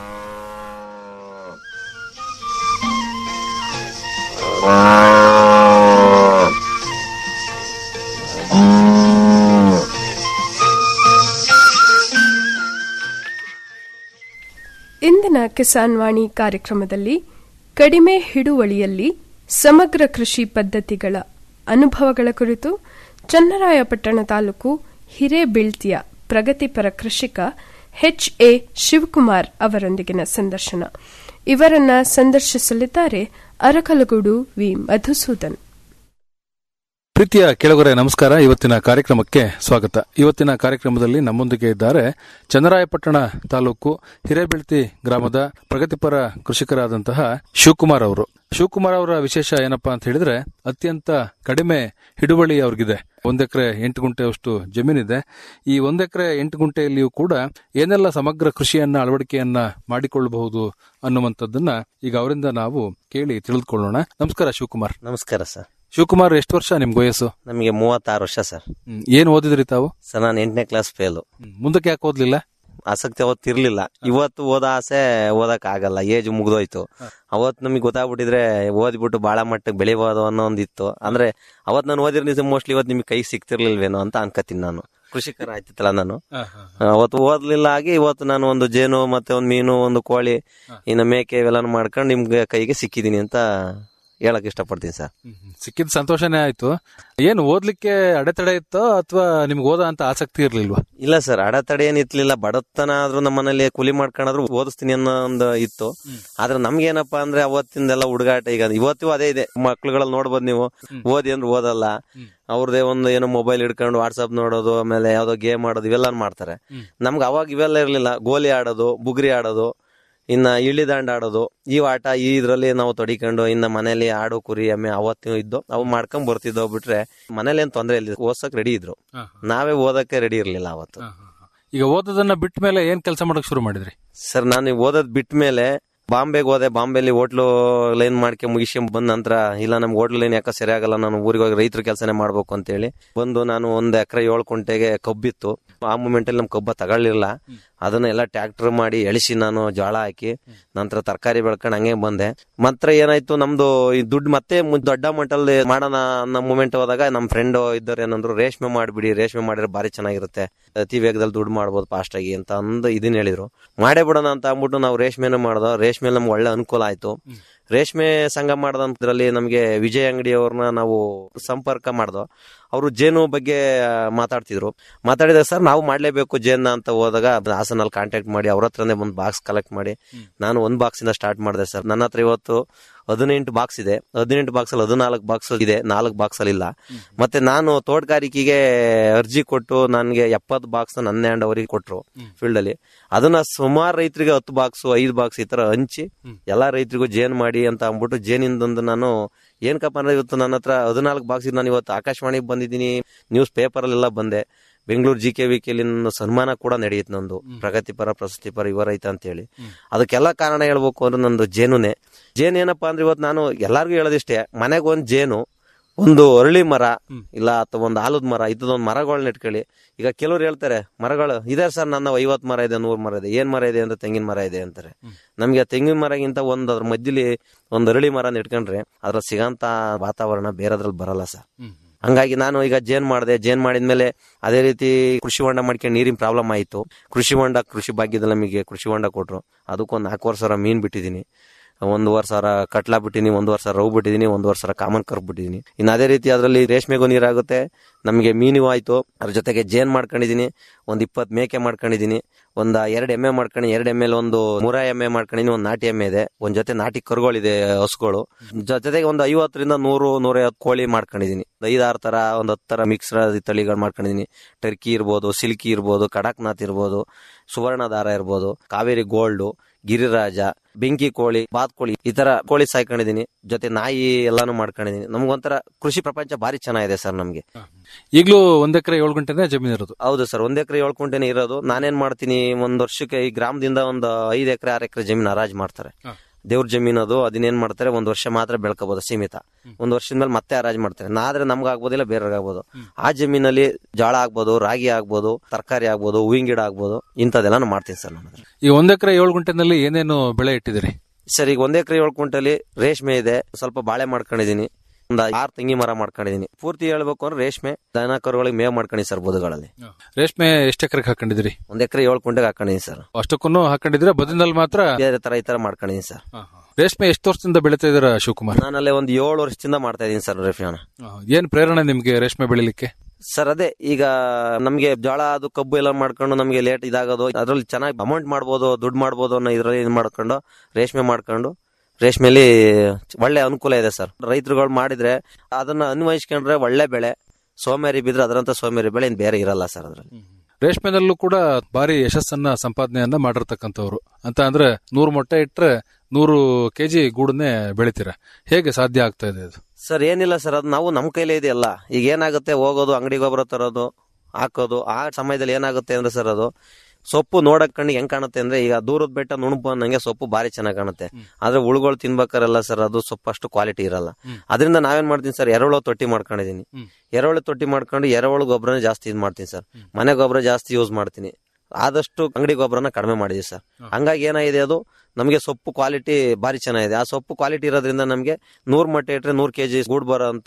Speaker 6: ಇಂದಿನ ಕಿಸಾನ್ ವಾಣಿ ಕಾರ್ಯಕ್ರಮದಲ್ಲಿ ಕಡಿಮೆ ಹಿಡುವಳಿಯಲ್ಲಿ ಸಮಗ್ರ ಕೃಷಿ ಪದ್ಧತಿಗಳ ಅನುಭವಗಳ ಕುರಿತು ಚನ್ನರಾಯಪಟ್ಟಣ ತಾಲೂಕು ಹಿರೇಬೀಳ್ತಿಯ ಪ್ರಗತಿಪರ ಕೃಷಿಕ ಎಚ್ ಎ ಶಿವಕುಮಾರ್ ಅವರೊಂದಿಗಿನ ಸಂದರ್ಶನ ಇವರನ್ನ ಸಂದರ್ಶಿಸಲಿದ್ದಾರೆ ಅರಕಲಗೂಡು ವಿ ಮಧುಸೂದನ್
Speaker 7: ಪ್ರೀತಿಯ ಕೆಳಗರೆ ನಮಸ್ಕಾರ ಇವತ್ತಿನ ಕಾರ್ಯಕ್ರಮಕ್ಕೆ ಸ್ವಾಗತ ಇವತ್ತಿನ ಕಾರ್ಯಕ್ರಮದಲ್ಲಿ ನಮ್ಮೊಂದಿಗೆ ಇದ್ದಾರೆ ಚನ್ನರಾಯಪಟ್ಟಣ ತಾಲೂಕು ಹಿರೇಬೆಳ್ತಿ ಗ್ರಾಮದ ಪ್ರಗತಿಪರ ಕೃಷಿಕರಾದಂತಹ ಶಿವಕುಮಾರ್ ಅವರು ಶಿವಕುಮಾರ್ ಅವರ ವಿಶೇಷ ಏನಪ್ಪಾ ಅಂತ ಹೇಳಿದ್ರೆ ಅತ್ಯಂತ ಕಡಿಮೆ ಹಿಡುವಳಿ ಅವ್ರಿಗಿದೆ ಒಂದ್ ಎಕರೆ ಎಂಟು ಗುಂಟೆಯಷ್ಟು ಜಮೀನಿದೆ ಈ ಒಂದ್ ಎಕರೆ ಎಂಟು ಗುಂಟೆಯಲ್ಲಿಯೂ ಕೂಡ ಏನೆಲ್ಲ ಸಮಗ್ರ ಕೃಷಿಯನ್ನ ಅಳವಡಿಕೆಯನ್ನ ಮಾಡಿಕೊಳ್ಳಬಹುದು ಅನ್ನುವಂಥದ್ದನ್ನ ಈಗ ಅವರಿಂದ ನಾವು ಕೇಳಿ ತಿಳಿದುಕೊಳ್ಳೋಣ ನಮಸ್ಕಾರ ಶಿವಕುಮಾರ್
Speaker 8: ನಮಸ್ಕಾರ ಸರ್
Speaker 7: ಶಿವಕುಮಾರ್ ಎಷ್ಟು ವರ್ಷ ನಿಮ್ಗೆ ವಯಸ್ಸು
Speaker 8: ನಮಗೆ ಮೂವತ್ತಾರು ವರ್ಷ ಸರ್
Speaker 7: ಹ್ಮ್. ಏನ್ ಓದಿದ್ರಿ ತಾವು
Speaker 8: ಸರ್ ನಾನು ಎಂಟನೇ ಕ್ಲಾಸ್ ಫೇಲು
Speaker 7: ಹ್ಮ್. ಮುಂದಕ್ಕೆ ಯಾಕೆ ಓದ್ಲಿಲ್ಲ
Speaker 8: ಆಸಕ್ತಿ ಅವತ್ತು ಇರ್ಲಿಲ್ಲ ಇವತ್ತು ಓದ ಆಸೆ ಓದಕ್ ಆಗಲ್ಲ ಏಜ್ ಮುಗ್ದೋಯ್ತು ಅವತ್ತು ನಮಗೆ ಗೊತ್ತಾಗ್ಬಿಟ್ಟಿದ್ರೆ ಓದ್ಬಿಟ್ಟು ಬಾಳ ಮಟ್ಟಕ್ಕೆ ಬೆಳಿಬೋದು ಅನ್ನೋ ಒಂದಿತ್ತು ಅಂದ್ರೆ ಅವತ್ ನಾನು ಓದಿರೋ ಮೋಸ್ಟ್ಲಿ ಇವತ್ತು ನಿಮ್ಗೆ ಕೈ ಸಿಕ್ತಿರ್ಲಿಲ್ವೇನೋ ಅಂತ ಅನ್ಕೋತೀನಿ ನಾನು ಕೃಷಿಕರ ಆಯ್ತಿತ್ತಲ್ಲ ನಾನು ಅವತ್ತು ಓದ್ಲಿಲ್ಲ ಆಗಿ ಇವತ್ತು ನಾನು ಒಂದು ಜೇನು ಮತ್ತೆ ಒಂದು ಮೀನು ಒಂದು ಕೋಳಿ ಇನ್ನು ಮೇಕೆ ಇವೆಲ್ಲ ಮಾಡ್ಕೊಂಡು ನಿಮ್ಗೆ ಕೈಗೆ ಸಿಕ್ಕಿದೀನಿ ಅಂತ ಹೇಳಕ್ ಇಷ್ಟಪಡ್ತೀನಿ ಸರ್
Speaker 7: ಸಿಕ್ಕಿದ ಸಂತೋಷನೇ ಆಯ್ತು ಏನು ಓದ್ಲಿಕ್ಕೆ ಅಡೆತಡೆ ಇತ್ತೋ ಅಥವಾ ನಿಮ್ಗೆ ಓದೋ ಅಂತ ಆಸಕ್ತಿ ಇರ್ಲಿಲ್ವಾ
Speaker 8: ಇಲ್ಲ ಸರ್ ಅಡೆತಡೆ ಏನ್ ಇತ್ಲಿಲ್ಲ ಬಡತನ ಆದ್ರೂ ನಮ್ಮ ಮನೇಲಿ ಕೂಲಿ ಮಾಡ್ಕೊಂಡ್ರು ಓದಿಸ್ತೀನಿ ಅನ್ನೋ ಒಂದು ಇತ್ತು ಆದ್ರೆ ನಮ್ಗೇನಪ್ಪಾ ಅಂದ್ರೆ ಅವತ್ತಿಂದೆಲ್ಲ ಹುಡುಗಾಟ ಈಗ ಇವತ್ತು ಅದೇ ಇದೆ ಮಕ್ಳುಗಳಲ್ಲಿ ನೋಡ್ಬೋದು ನೀವು ಓದಿ ಅಂದ್ರೆ ಓದಲ್ಲ ಅವ್ರದೇ ಒಂದು ಏನೋ ಮೊಬೈಲ್ ಹಿಡ್ಕೊಂಡು ವಾಟ್ಸ್ಆಪ್ ನೋಡೋದು ಆಮೇಲೆ ಯಾವ್ದೋ ಗೇಮ್ ಆಡೋದು ಇವೆಲ್ಲ ಮಾಡ್ತಾರೆ ನಮ್ಗೆ ಅವಾಗ ಇವೆಲ್ಲ ಇರ್ಲಿಲ್ಲ ಗೋಲಿ ಆಡೋದು ಬುಗ್ರಿ ಆಡೋದು ಇನ್ನ ಇಳಿದಾಂಡ್ ಆಡೋದು ಈ ಆಟ ಈ ಇದ್ರಲ್ಲಿ ನಾವು ತೊಡಿಕೊಂಡು ಇನ್ನ ಮನೇಲಿ ಆಡು ಕುರಿ ಎಮ್ಮೆ ಅವತ್ತು ಇದ್ದು ಅವು ಮಾಡ್ಕೊಂಡ್ ಬರ್ತಿದ್ದೋ ಬಿಟ್ರೆ ಮನೇಲಿ ಏನ್ ತೊಂದ್ರೆ ಇಲ್ಲ ಓದ್ಸಕ್ ರೆಡಿ ಇದ್ರು ನಾವೇ ಓದಕ್ಕೆ ರೆಡಿ ಇರ್ಲಿಲ್ಲ ಅವತ್ತು
Speaker 7: ಈಗ ಓದೋದನ್ನ ಬಿಟ್ಟ ಮೇಲೆ ಏನ್ ಕೆಲಸ ಮಾಡಕ್ ಶುರು ಮಾಡಿದ್ರಿ
Speaker 8: ಸರ್ ನಾನು ಓದೋದ್ ಬಿಟ್ಟ ಮೇಲೆ ಬಾಂಬೆಗೆ ಹೋದೆ ಬಾಂಬೆಲಿ ಹೋಟ್ಲು ಲೈನ್ ಮಾಡ್ಕೆ ಮುಗಿಸ್ಕೊಂಡ್ ಬಂದ ನಂತರ ಇಲ್ಲ ನಮ್ಗೆ ಹೋಟ್ಲು ಲೈನ್ ಯಾಕೆ ಸರಿ ಆಗಲ್ಲ ನಾನು ಊರಿಗೆ ಹೋಗಿ ರೈತರ ಕೆಲಸನೇ ಮಾಡ್ಬೇಕು ಅಂತ ಹೇಳಿ ಬಂದು ನಾನು ಒಂದ್ ಎಕರೆ ಏಳು ಕುಂಟೆಗೆ ಕಬ್ಬಿತ್ತು ಆ ಮೂಮೆಂಟ್ ಅಲ್ಲಿ ನಮ್ ಕಬ್ಬ ತಗೊಳ್ಳಿಲ್ಲ ಅದನ್ನ ಎಲ್ಲ ಟ್ರ್ಯಾಕ್ಟರ್ ಮಾಡಿ ಎಳಿಸಿ ನಾನು ಜೋಳ ಹಾಕಿ ನಂತರ ತರಕಾರಿ ಬೆಳ್ಕೊಂಡು ಹಂಗೆ ಬಂದೆ ಮಾತ್ರ ಏನಾಯ್ತು ನಮ್ದು ಈ ದುಡ್ಡು ಮತ್ತೆ ಮು- ದೊಡ್ಡ ಮಟ್ಟಲ್ಲಿ ಮಾಡೋಣ ಅನ್ನೋ ಮೂಮೆಂಟ್ ಹೋದಾಗ ನಮ್ ಫ್ರೆಂಡ್ ಇದ್ದವ್ರು ಏನಂದ್ರು ರೇಷ್ಮೆ ಮಾಡ್ಬಿಡಿ ರೇಷ್ಮೆ ಮಾಡಿದ್ರೆ ಭಾರಿ ಚೆನ್ನಾಗಿರುತ್ತೆ ಅತಿ ವೇಗದಲ್ಲಿ ದುಡ್ಡು ಮಾಡ್ಬೋದು ಫಾಸ್ಟ್ ಆಗಿ ಅಂತ ಅಂದು ಇದನ್ನ ಹೇಳಿದ್ರು ಮಾಡೇ ಬಿಡೋಣ ಅಂತ ಅಂದ್ಬಿಟ್ಟು ನಾವು ರೇಷ್ಮೆನ ಮಾಡ್ದೋ ರೇಷ್ಮೆ ನಮ್ಗೆ ಒಳ್ಳೆ ಅನುಕೂಲ ಆಯ್ತು ರೇಷ್ಮೆ ಸಂಘ ಮಾಡದಂತದ್ರಲ್ಲಿ ನಮಗೆ ವಿಜಯ್ ಅಂಗಡಿ ಅವ್ರನ್ನ ನಾವು ಸಂಪರ್ಕ ಮಾಡ್ದೋ ಅವರು ಜೇನು ಬಗ್ಗೆ ಮಾತಾಡ್ತಿದ್ರು ಮಾತಾಡಿದಾಗ ಸರ್ ನಾವು ಮಾಡ್ಲೇಬೇಕು ಜೇನ್ನ ಅಂತ ಹೋದಾಗ ಹಾಸನಲ್ಲಿ ಕಾಂಟ್ಯಾಕ್ಟ್ ಮಾಡಿ ಅವ್ರ ಹತ್ರನೇ ಒಂದು ಬಾಕ್ಸ್ ಕಲೆಕ್ಟ್ ಮಾಡಿ ನಾನು ಒಂದ್ ಬಾಕ್ಸ್ ಇಂದ ಸ್ಟಾರ್ಟ್ ಮಾಡಿದೆ ಸರ್ ನನ್ನ ಹತ್ರ ಇವತ್ತು ಹದಿನೆಂಟು ಬಾಕ್ಸ್ ಇದೆ ಹದಿನೆಂಟು ಬಾಕ್ಸ್ ಅಲ್ಲಿ ಹದಿನಾಲ್ಕು ಬಾಕ್ಸ್ ಇದೆ ನಾಲ್ಕು ಬಾಕ್ಸ್ ಅಲ್ಲಿ ಇಲ್ಲ ಮತ್ತೆ ನಾನು ತೋಟಗಾರಿಕೆಗೆ ಅರ್ಜಿ ಕೊಟ್ಟು ನನಗೆ ಎಪ್ಪತ್ತು ಬಾಕ್ಸ್ ನನ್ನ ಹ್ಯಾಂಡ್ ಅವರಿಗೆ ಕೊಟ್ರು ಫೀಲ್ಡ್ ಅಲ್ಲಿ ಅದನ್ನ ಸುಮಾರು ರೈತರಿಗೆ ಹತ್ತು ಬಾಕ್ಸ್ ಐದು ಬಾಕ್ಸ್ ಈ ತರ ಹಂಚಿ ಎಲ್ಲಾ ರೈತರಿಗೂ ಜೇನ್ ಮಾಡಿ ಅಂತ ಅಂದ್ಬಿಟ್ಟು ಜೇನಿಂದೊಂದು ನಾನು ಏನ್ಕಪ್ಪ ಅಂದ್ರೆ ಇವತ್ತು ನನ್ನ ಹತ್ರ ಹದಿನಾಲ್ಕು ಬಾಕ್ಸ್ ನಾನು ಇವತ್ತು ಆಕಾಶವಾಣಿಗೆ ಬಂದಿದ್ದೀನಿ ನ್ಯೂಸ್ ಪೇಪರ್ ಅಲ್ಲೆಲ್ಲ ಬಂದೆ Bengaluru G K V K ಸನ್ಮಾನ ಕೂಡ ನಡೆಯುತ್ತೆ ನಂದು ಪ್ರಗತಿಪರ ಪ್ರಶಸ್ತಿಪರ ಯುವ ರೈತ ಅಂತ ಹೇಳಿ ಅದಕ್ಕೆಲ್ಲ ಕಾರಣ ಹೇಳ್ಬೇಕು ಅಂದ್ರೆ ನಂದು ಜೇನುನೆ ಜೇನು ಏನಪ್ಪಾ ಅಂದ್ರೆ ಇವತ್ತು ನಾನು ಎಲ್ಲಾರ್ಗು ಹೇಳೋದಿಷ್ಟೇ ಮನೆಗೆ ಒಂದ್ ಜೇನು ಒಂದು ಅರಳಿ ಮರ ಇಲ್ಲ ಅಥವಾ ಒಂದು ಆಲದ ಮರ ಇದೊಂದು ಮರಗಳನ್ನ ಇಟ್ಕೊಳ್ಳಿ ಈಗ ಕೆಲವ್ರು ಹೇಳ್ತಾರೆ ಮರಗಳು ಇದೆ ಸರ್ ನನ್ನ ಐವತ್ ಮರ ಇದೆ ನೂರ್ ಮರ ಇದೆ ಏನ್ ಮರ ಇದೆ ಅಂದ್ರೆ ತೆಂಗಿನ ಮರ ಇದೆ ಅಂತಾರೆ ನಮ್ಗೆ ಆ ತೆಂಗಿನ ಮರಗಿಂತ ಒಂದ್ ಅದ್ರ ಮಧ್ಯಲಿ ಒಂದ್ ಅರಳಿ ಮರನ ಇಟ್ಕೊಂಡ್ರೆ ಅದ್ರ ಸಿಗಂತ ವಾತಾವರಣ ಬೇರೆದ್ರಲ್ಲಿ ಬರಲ್ಲ ಸರ್ ಹಂಗಾಗಿ ನಾನು ಈಗ ಜೇನ್ ಮಾಡಿದೆ ಜೇನ್ ಮಾಡಿದ್ಮೇಲೆ ಅದೇ ರೀತಿ ಕೃಷಿ ಹೊಂಡ ಮಾಡ್ಕೊಂಡು ನೀರಿನ ಪ್ರಾಬ್ಲಮ್ ಆಯಿತು ಕೃಷಿ ಹೊಂಡ ಕೃಷಿ ಭಾಗ್ಯದಲ್ಲಿ ನಮಗೆ ಕೃಷಿ ಹೊಂಡ ಕೊಟ್ರು ಅದಕ್ಕೊಂದು ನಾಲ್ಕೂವರೆ ಸಾವಿರ ಮೀನ್ ಬಿಟ್ಟಿದ್ದೀನಿ ಒಂದೂವರೆ ಸಾವಿರ ಕಟ್ಲಾ ಬಿಟ್ಟಿನಿ ಒಂದೂವರೆ ಸಾವಿರ ರವ್ ಬಿಟ್ಟಿದ್ದೀನಿ ಒಂದೂವರೆ ಸಾವಿರ ಕಾಮನ್ ಕರ್ಬ್ ಬಿಟ್ಟಿದ್ದೀನಿ ಇನ್ನು ಅದೇ ರೀತಿ ಅದರಲ್ಲಿ ರೇಷ್ಮೆಗೂ ನೀರಾಗುತ್ತೆ ನಮಗೆ ಮೀನು ಆಯ್ತು ಅದ್ರ ಜೊತೆಗೆ ಜೇನ್ ಮಾಡ್ಕೊಂಡಿದ್ದೀನಿ ಒಂದ್ ಇಪ್ಪತ್ತು ಮೇಕೆ ಮಾಡ್ಕೊಂಡಿದ್ದೀನಿ ಒಂದ್ ಎರಡು ಎಮ್ಮೆ ಮಾಡ್ಕೊಂಡು ಎರಡು ಎಮ್ಮೆ ಒಂದು ಮೂರ ಎಮ್ಮೆ ಮಾಡ್ಕೊಂಡಿದ್ದೀನಿ ಒಂದು ನಾಟಿ ಎಮ್ಮೆ ಇದೆ ಒಂದ್ ಜೊತೆ ನಾಟಿ ಕರುಗಳಿದೆ ಹಸುಗಳು ಜೊ- ಜೊತೆಗೆ ಒಂದು ಐವತ್ತರಿಂದ ನೂರು ನೂರೈವತ್ತು ಕೋಳಿ ಮಾಡ್ಕೊಂಡಿದ್ದೀನಿ ಒಂದ್ ಐದಾರು ತರ ಒಂದ್ ಹತ್ತು ತರ ಮಿಕ್ಸ್ ತಳಿಗಳು ಮಾಡ್ಕೊಂಡಿದ್ದೀನಿ ಟರ್ಕಿ ಇರ್ಬೋದು ಸಿಲ್ಕಿ ಇರ್ಬೋದು ಕಡಕ್ನಾಥ್ ಇರ್ಬೋದು ಸುವರ್ಣ ದಾರ ಇರ್ಬೋದು ಕಾವೇರಿ ಗೋಲ್ಡ್ ಗಿರಿರಾಜ ಬೆಂಕಿ ಕೋಳಿ ಬಾತ್ಕೋಳಿ ಈ ತರ ಕೋಳಿ ಸಾಯ್ಕೊಂಡಿದೀನಿ ಜೊತೆ ನಾಯಿ ಎಲ್ಲಾನು ಮಾಡ್ಕೊಂಡಿದೀನಿ ನಮ್ಗೊಂಥರ ಕೃಷಿ ಪ್ರಪಂಚ ಭಾರಿ ಚೆನ್ನಾಗಿದೆ ಸರ್ ನಮ್ಗೆ
Speaker 7: ಈಗಲೂ ಒಂದ್ ಎಕರೆ ಏಳು ಗಂಟೆನೆ ಜಮೀನ್ ಇರೋದು
Speaker 8: ಹೌದು ಸರ್ ಒಂದ್ ಎಕರೆ ಏಳು ಕುಂಟೆನೆ ಇರೋದು ನಾನೇನ್ ಮಾಡ್ತೀನಿ ಒಂದ್ ವರ್ಷಕ್ಕೆ ಈ ಗ್ರಾಮದಿಂದ ಒಂದು ಐದ್ ಎಕರೆ ಆರು ಎಕರೆ ಜಮೀನು ಹರಾಜ್ ಮಾಡ್ತಾರೆ ದೇವ್ರ ಜಮೀನು ಅದು ಅದನ್ನೇನ್ ಮಾಡ್ತಾರೆ ಒಂದ್ ವರ್ಷ ಮಾತ್ರ ಬೆಳ್ಕೋಬಹುದು ಸೀಮಿತ ಒಂದ್ ವರ್ಷದ ಮೇಲೆ ಮತ್ತೆ ಹರಾಜ್ ಮಾಡ್ತಾರೆ ನಾದ್ರೆ ನಮ್ಗೆ ಆಗ್ಬೋದಿಲ್ಲ ಬೇರೆಯವ್ರಿಗೆ ಆಗ್ಬೋದು ಆ ಜಮೀನಲ್ಲಿ ಜೋಳ ಆಗ್ಬೋದು ರಾಗಿ ಆಗ್ಬೋದು ತರಕಾರಿ ಆಗ್ಬೋದು ಹೂವಿನ ಗಿಡ ಆಗ್ಬೋದು ಇಂಥದ್ದೆಲ್ಲ ಮಾಡ್ತೀನಿ ಸರ್ ನಾನು
Speaker 7: ಈ ಒಂದ್ ಎಕರೆ ಏಳು ಗಂಟೆನಲ್ಲಿ ಏನೇನು ಬೆಳೆ ಇಟ್ಟಿದ್ದೀರಿ
Speaker 8: ಸರ್ ಈಗ ಒಂದ್ ಎಕರೆ ಏಳು ಕುಂಟಲಿ ರೇಷ್ಮೆ ಇದೆ ಸ್ವಲ್ಪ ಬಾಳೆ ಮಾಡ್ಕೊಂಡಿದೀನಿ ಒಂದ್ ಆರು ತೆಂಗಿ ಮರ ಮಾಡ್ಕೊಂಡಿದೀನಿ ಪೂರ್ತಿ ಹೇಳ್ಬೇಕು ಅಂದ್ರೆ ರೇಷ್ಮೆ ದನ ಕರುಗಳಿಗೆ ಮೇವ್ ಮಾಡ್ಕೊಂಡಿ ಸರ್ ಬದುಗಳಲ್ಲಿ
Speaker 7: ರೇಷ್ಮೆ ಎಷ್ಟು ಎಕರೆಗೆ ಹಾಕೊಂಡಿದ್ದೀರಿ
Speaker 8: ಒಂದ್ ಎಕರೆ ಏಳು ಕುಂಟೆಗೆ ಹಾಕೊಂಡಿದೀನಿ ಸರ್
Speaker 7: ಅಷ್ಟಕ್ಕೂ ಹಾಕೊಂಡಿದ್ರೆ ಬದಿನಲ್ಲಿ ಮಾತ್ರ
Speaker 8: ಬೇರೆ ತರ ಈ ತರ ಮಾಡ್ಕೊಂಡಿದೀನಿ ಸರ್
Speaker 7: ರೇಷ್ಮೆ ಎಷ್ಟು ವರ್ಷದಿಂದ ಬೆಳೀತಾ ಇದ್ದೀರಾ ಶಿವಕುಮಾರ್
Speaker 8: ನಾನಲ್ಲೇ ಒಂದ್ ಏಳು ವರ್ಷದಿಂದ ಮಾಡ್ತಾ ಇದೀನಿ ಸರ್ ರೇಷ್ಮೆನ
Speaker 7: ಏನ್ ಪ್ರೇರಣೆ ನಿಮ್ಗೆ ರೇಷ್ಮೆ ಬೆಳಿಲಿಕ್ಕೆ
Speaker 8: ಸರ್ ಅದೇ ಈಗ ನಮ್ಗೆ ಜೋಳ ಅದು ಕಬ್ಬು ಎಲ್ಲ ಮಾಡ್ಕೊಂಡು ನಮ್ಗೆ ಲೇಟ್ ಇದಾಗೋದು ಅದ್ರಲ್ಲಿ ಚೆನ್ನಾಗಿ ಅಮೌಂಟ್ ಮಾಡ್ಬೋದು ದುಡ್ಡು ಮಾಡ್ಬೋದು ಅನ್ನೋ ಇದ್ರಲ್ಲಿ ಇದು ಮಾಡ್ಕೊಂಡು ರೇಷ್ಮೆ ಮಾಡ್ಕೊಂಡು ರೇಷ್ಮೆಲಿ ಒಳ್ಳೆ ಅನುಕೂಲ ಇದೆ ಸರ್ ರೈತರುಗಳು ಮಾಡಿದ್ರೆ ಅದನ್ನ ಅನ್ವಯಿಸ್ಕೊಂಡ್ರೆ ಒಳ್ಳೆ ಬೆಳೆ ಸೋಮೇರಿ ಬಿದ್ರೆ ಅದರಂತ ಸೋಮೇರಿ ಬೆಳೆ ಇನ್ ಬೇರೆ ಇರಲ್ಲ ಸರ್ ಅದ್ರಲ್ಲಿ
Speaker 7: ರೇಷ್ಮೆನಲ್ಲೂ ಕೂಡ ಭಾರಿ ಯಶಸ್ಸನ್ನ ಸಂಪಾದನೆಯನ್ನ ಮಾಡಿರ್ತಕ್ಕಂಥವ್ರು ಅಂತ ಅಂದ್ರೆ ನೂರು ಮೊಟ್ಟೆ ಇಟ್ರೆ ನೂರು ಕೆಜಿ ಗೂಡನ್ನೇ ಬೆಳಿತೀರ ಹೇಗೆ ಸಾಧ್ಯ ಆಗ್ತಾ ಇದೆ ಅದು
Speaker 8: ಸರ್ ಏನಿಲ್ಲ ಸರ್ ಅದು ನಾವು ನಮ್ಮ ಕೈಲೇ ಇದೆಯಲ್ಲ ಈಗ ಏನಾಗುತ್ತೆ ಹೋಗೋದು ಅಂಗಡಿ ಗೊಬ್ಬರ ತರೋದು ಹಾಕೋದು ಆ ಸಮಯದಲ್ಲಿ ಏನಾಗುತ್ತೆ ಅಂದ್ರೆ ಸರ್ ಅದು ಸೊಪ್ಪು ನೋಡಕ್ ಕಣ್ಣಿಗೆ ಹೆಂಗ್ ಕಾಣುತ್ತೆ ಅಂದ್ರೆ ಈಗ ದೂರದ ಬೆಟ್ಟ ನುಣುಪು ಅನ್ನಂಗೆ ಸೊಪ್ಪು ಭಾರಿ ಚೆನ್ನಾಗಿ ಕಾಣುತ್ತೆ ಆದ್ರೆ ಉಳುಗಳು ತಿನ್ಬೇಕಾರೆಲ್ಲ ಸರ್ ಅದು ಸೊಪ್ಪು ಅಷ್ಟು ಕ್ವಾಲಿಟಿ ಇರಲ್ಲ ಅದರಿಂದ ನಾವೇನ್ ಮಾಡ್ತೀನಿ ಸರ್ ಎರೆಹುಳ ತೊಟ್ಟಿ ಮಾಡ್ಕೊಂಡಿದೀನಿ ಎರೆಹುಳ ತೊಟ್ಟಿ ಮಾಡ್ಕೊಂಡು ಎರೆಹುಳ ಗೊಬ್ಬರನೇ ಜಾಸ್ತಿ ಇದು ಮಾಡ್ತೀನಿ ಸರ್ ಮನೆ ಗೊಬ್ಬರ ಜಾಸ್ತಿ ಯೂಸ್ ಮಾಡ್ತೀನಿ ಆದಷ್ಟು ಅಂಗಡಿ ಗೊಬ್ಬರನ ಕಡಿಮೆ ಮಾಡಿದೀವಿ ಸರ್ ಹಂಗಾಗಿ ಏನಾಗಿದೆ ಅದು ನಮಗೆ ಸೊಪ್ಪು ಕ್ವಾಲಿಟಿ ಭಾರಿ ಚೆನ್ನಾಗಿದೆ ಆ ಸೊಪ್ಪು ಕ್ವಾಲಿಟಿ ಇರೋದ್ರಿಂದ ನಮಗೆ ನೂರ್ ಮೊಟ್ಟೆ ಇಟ್ರೆ ನೂರ್ ಕೆಜಿ ಗೂಡ್ ಬರೋ ಅಂತ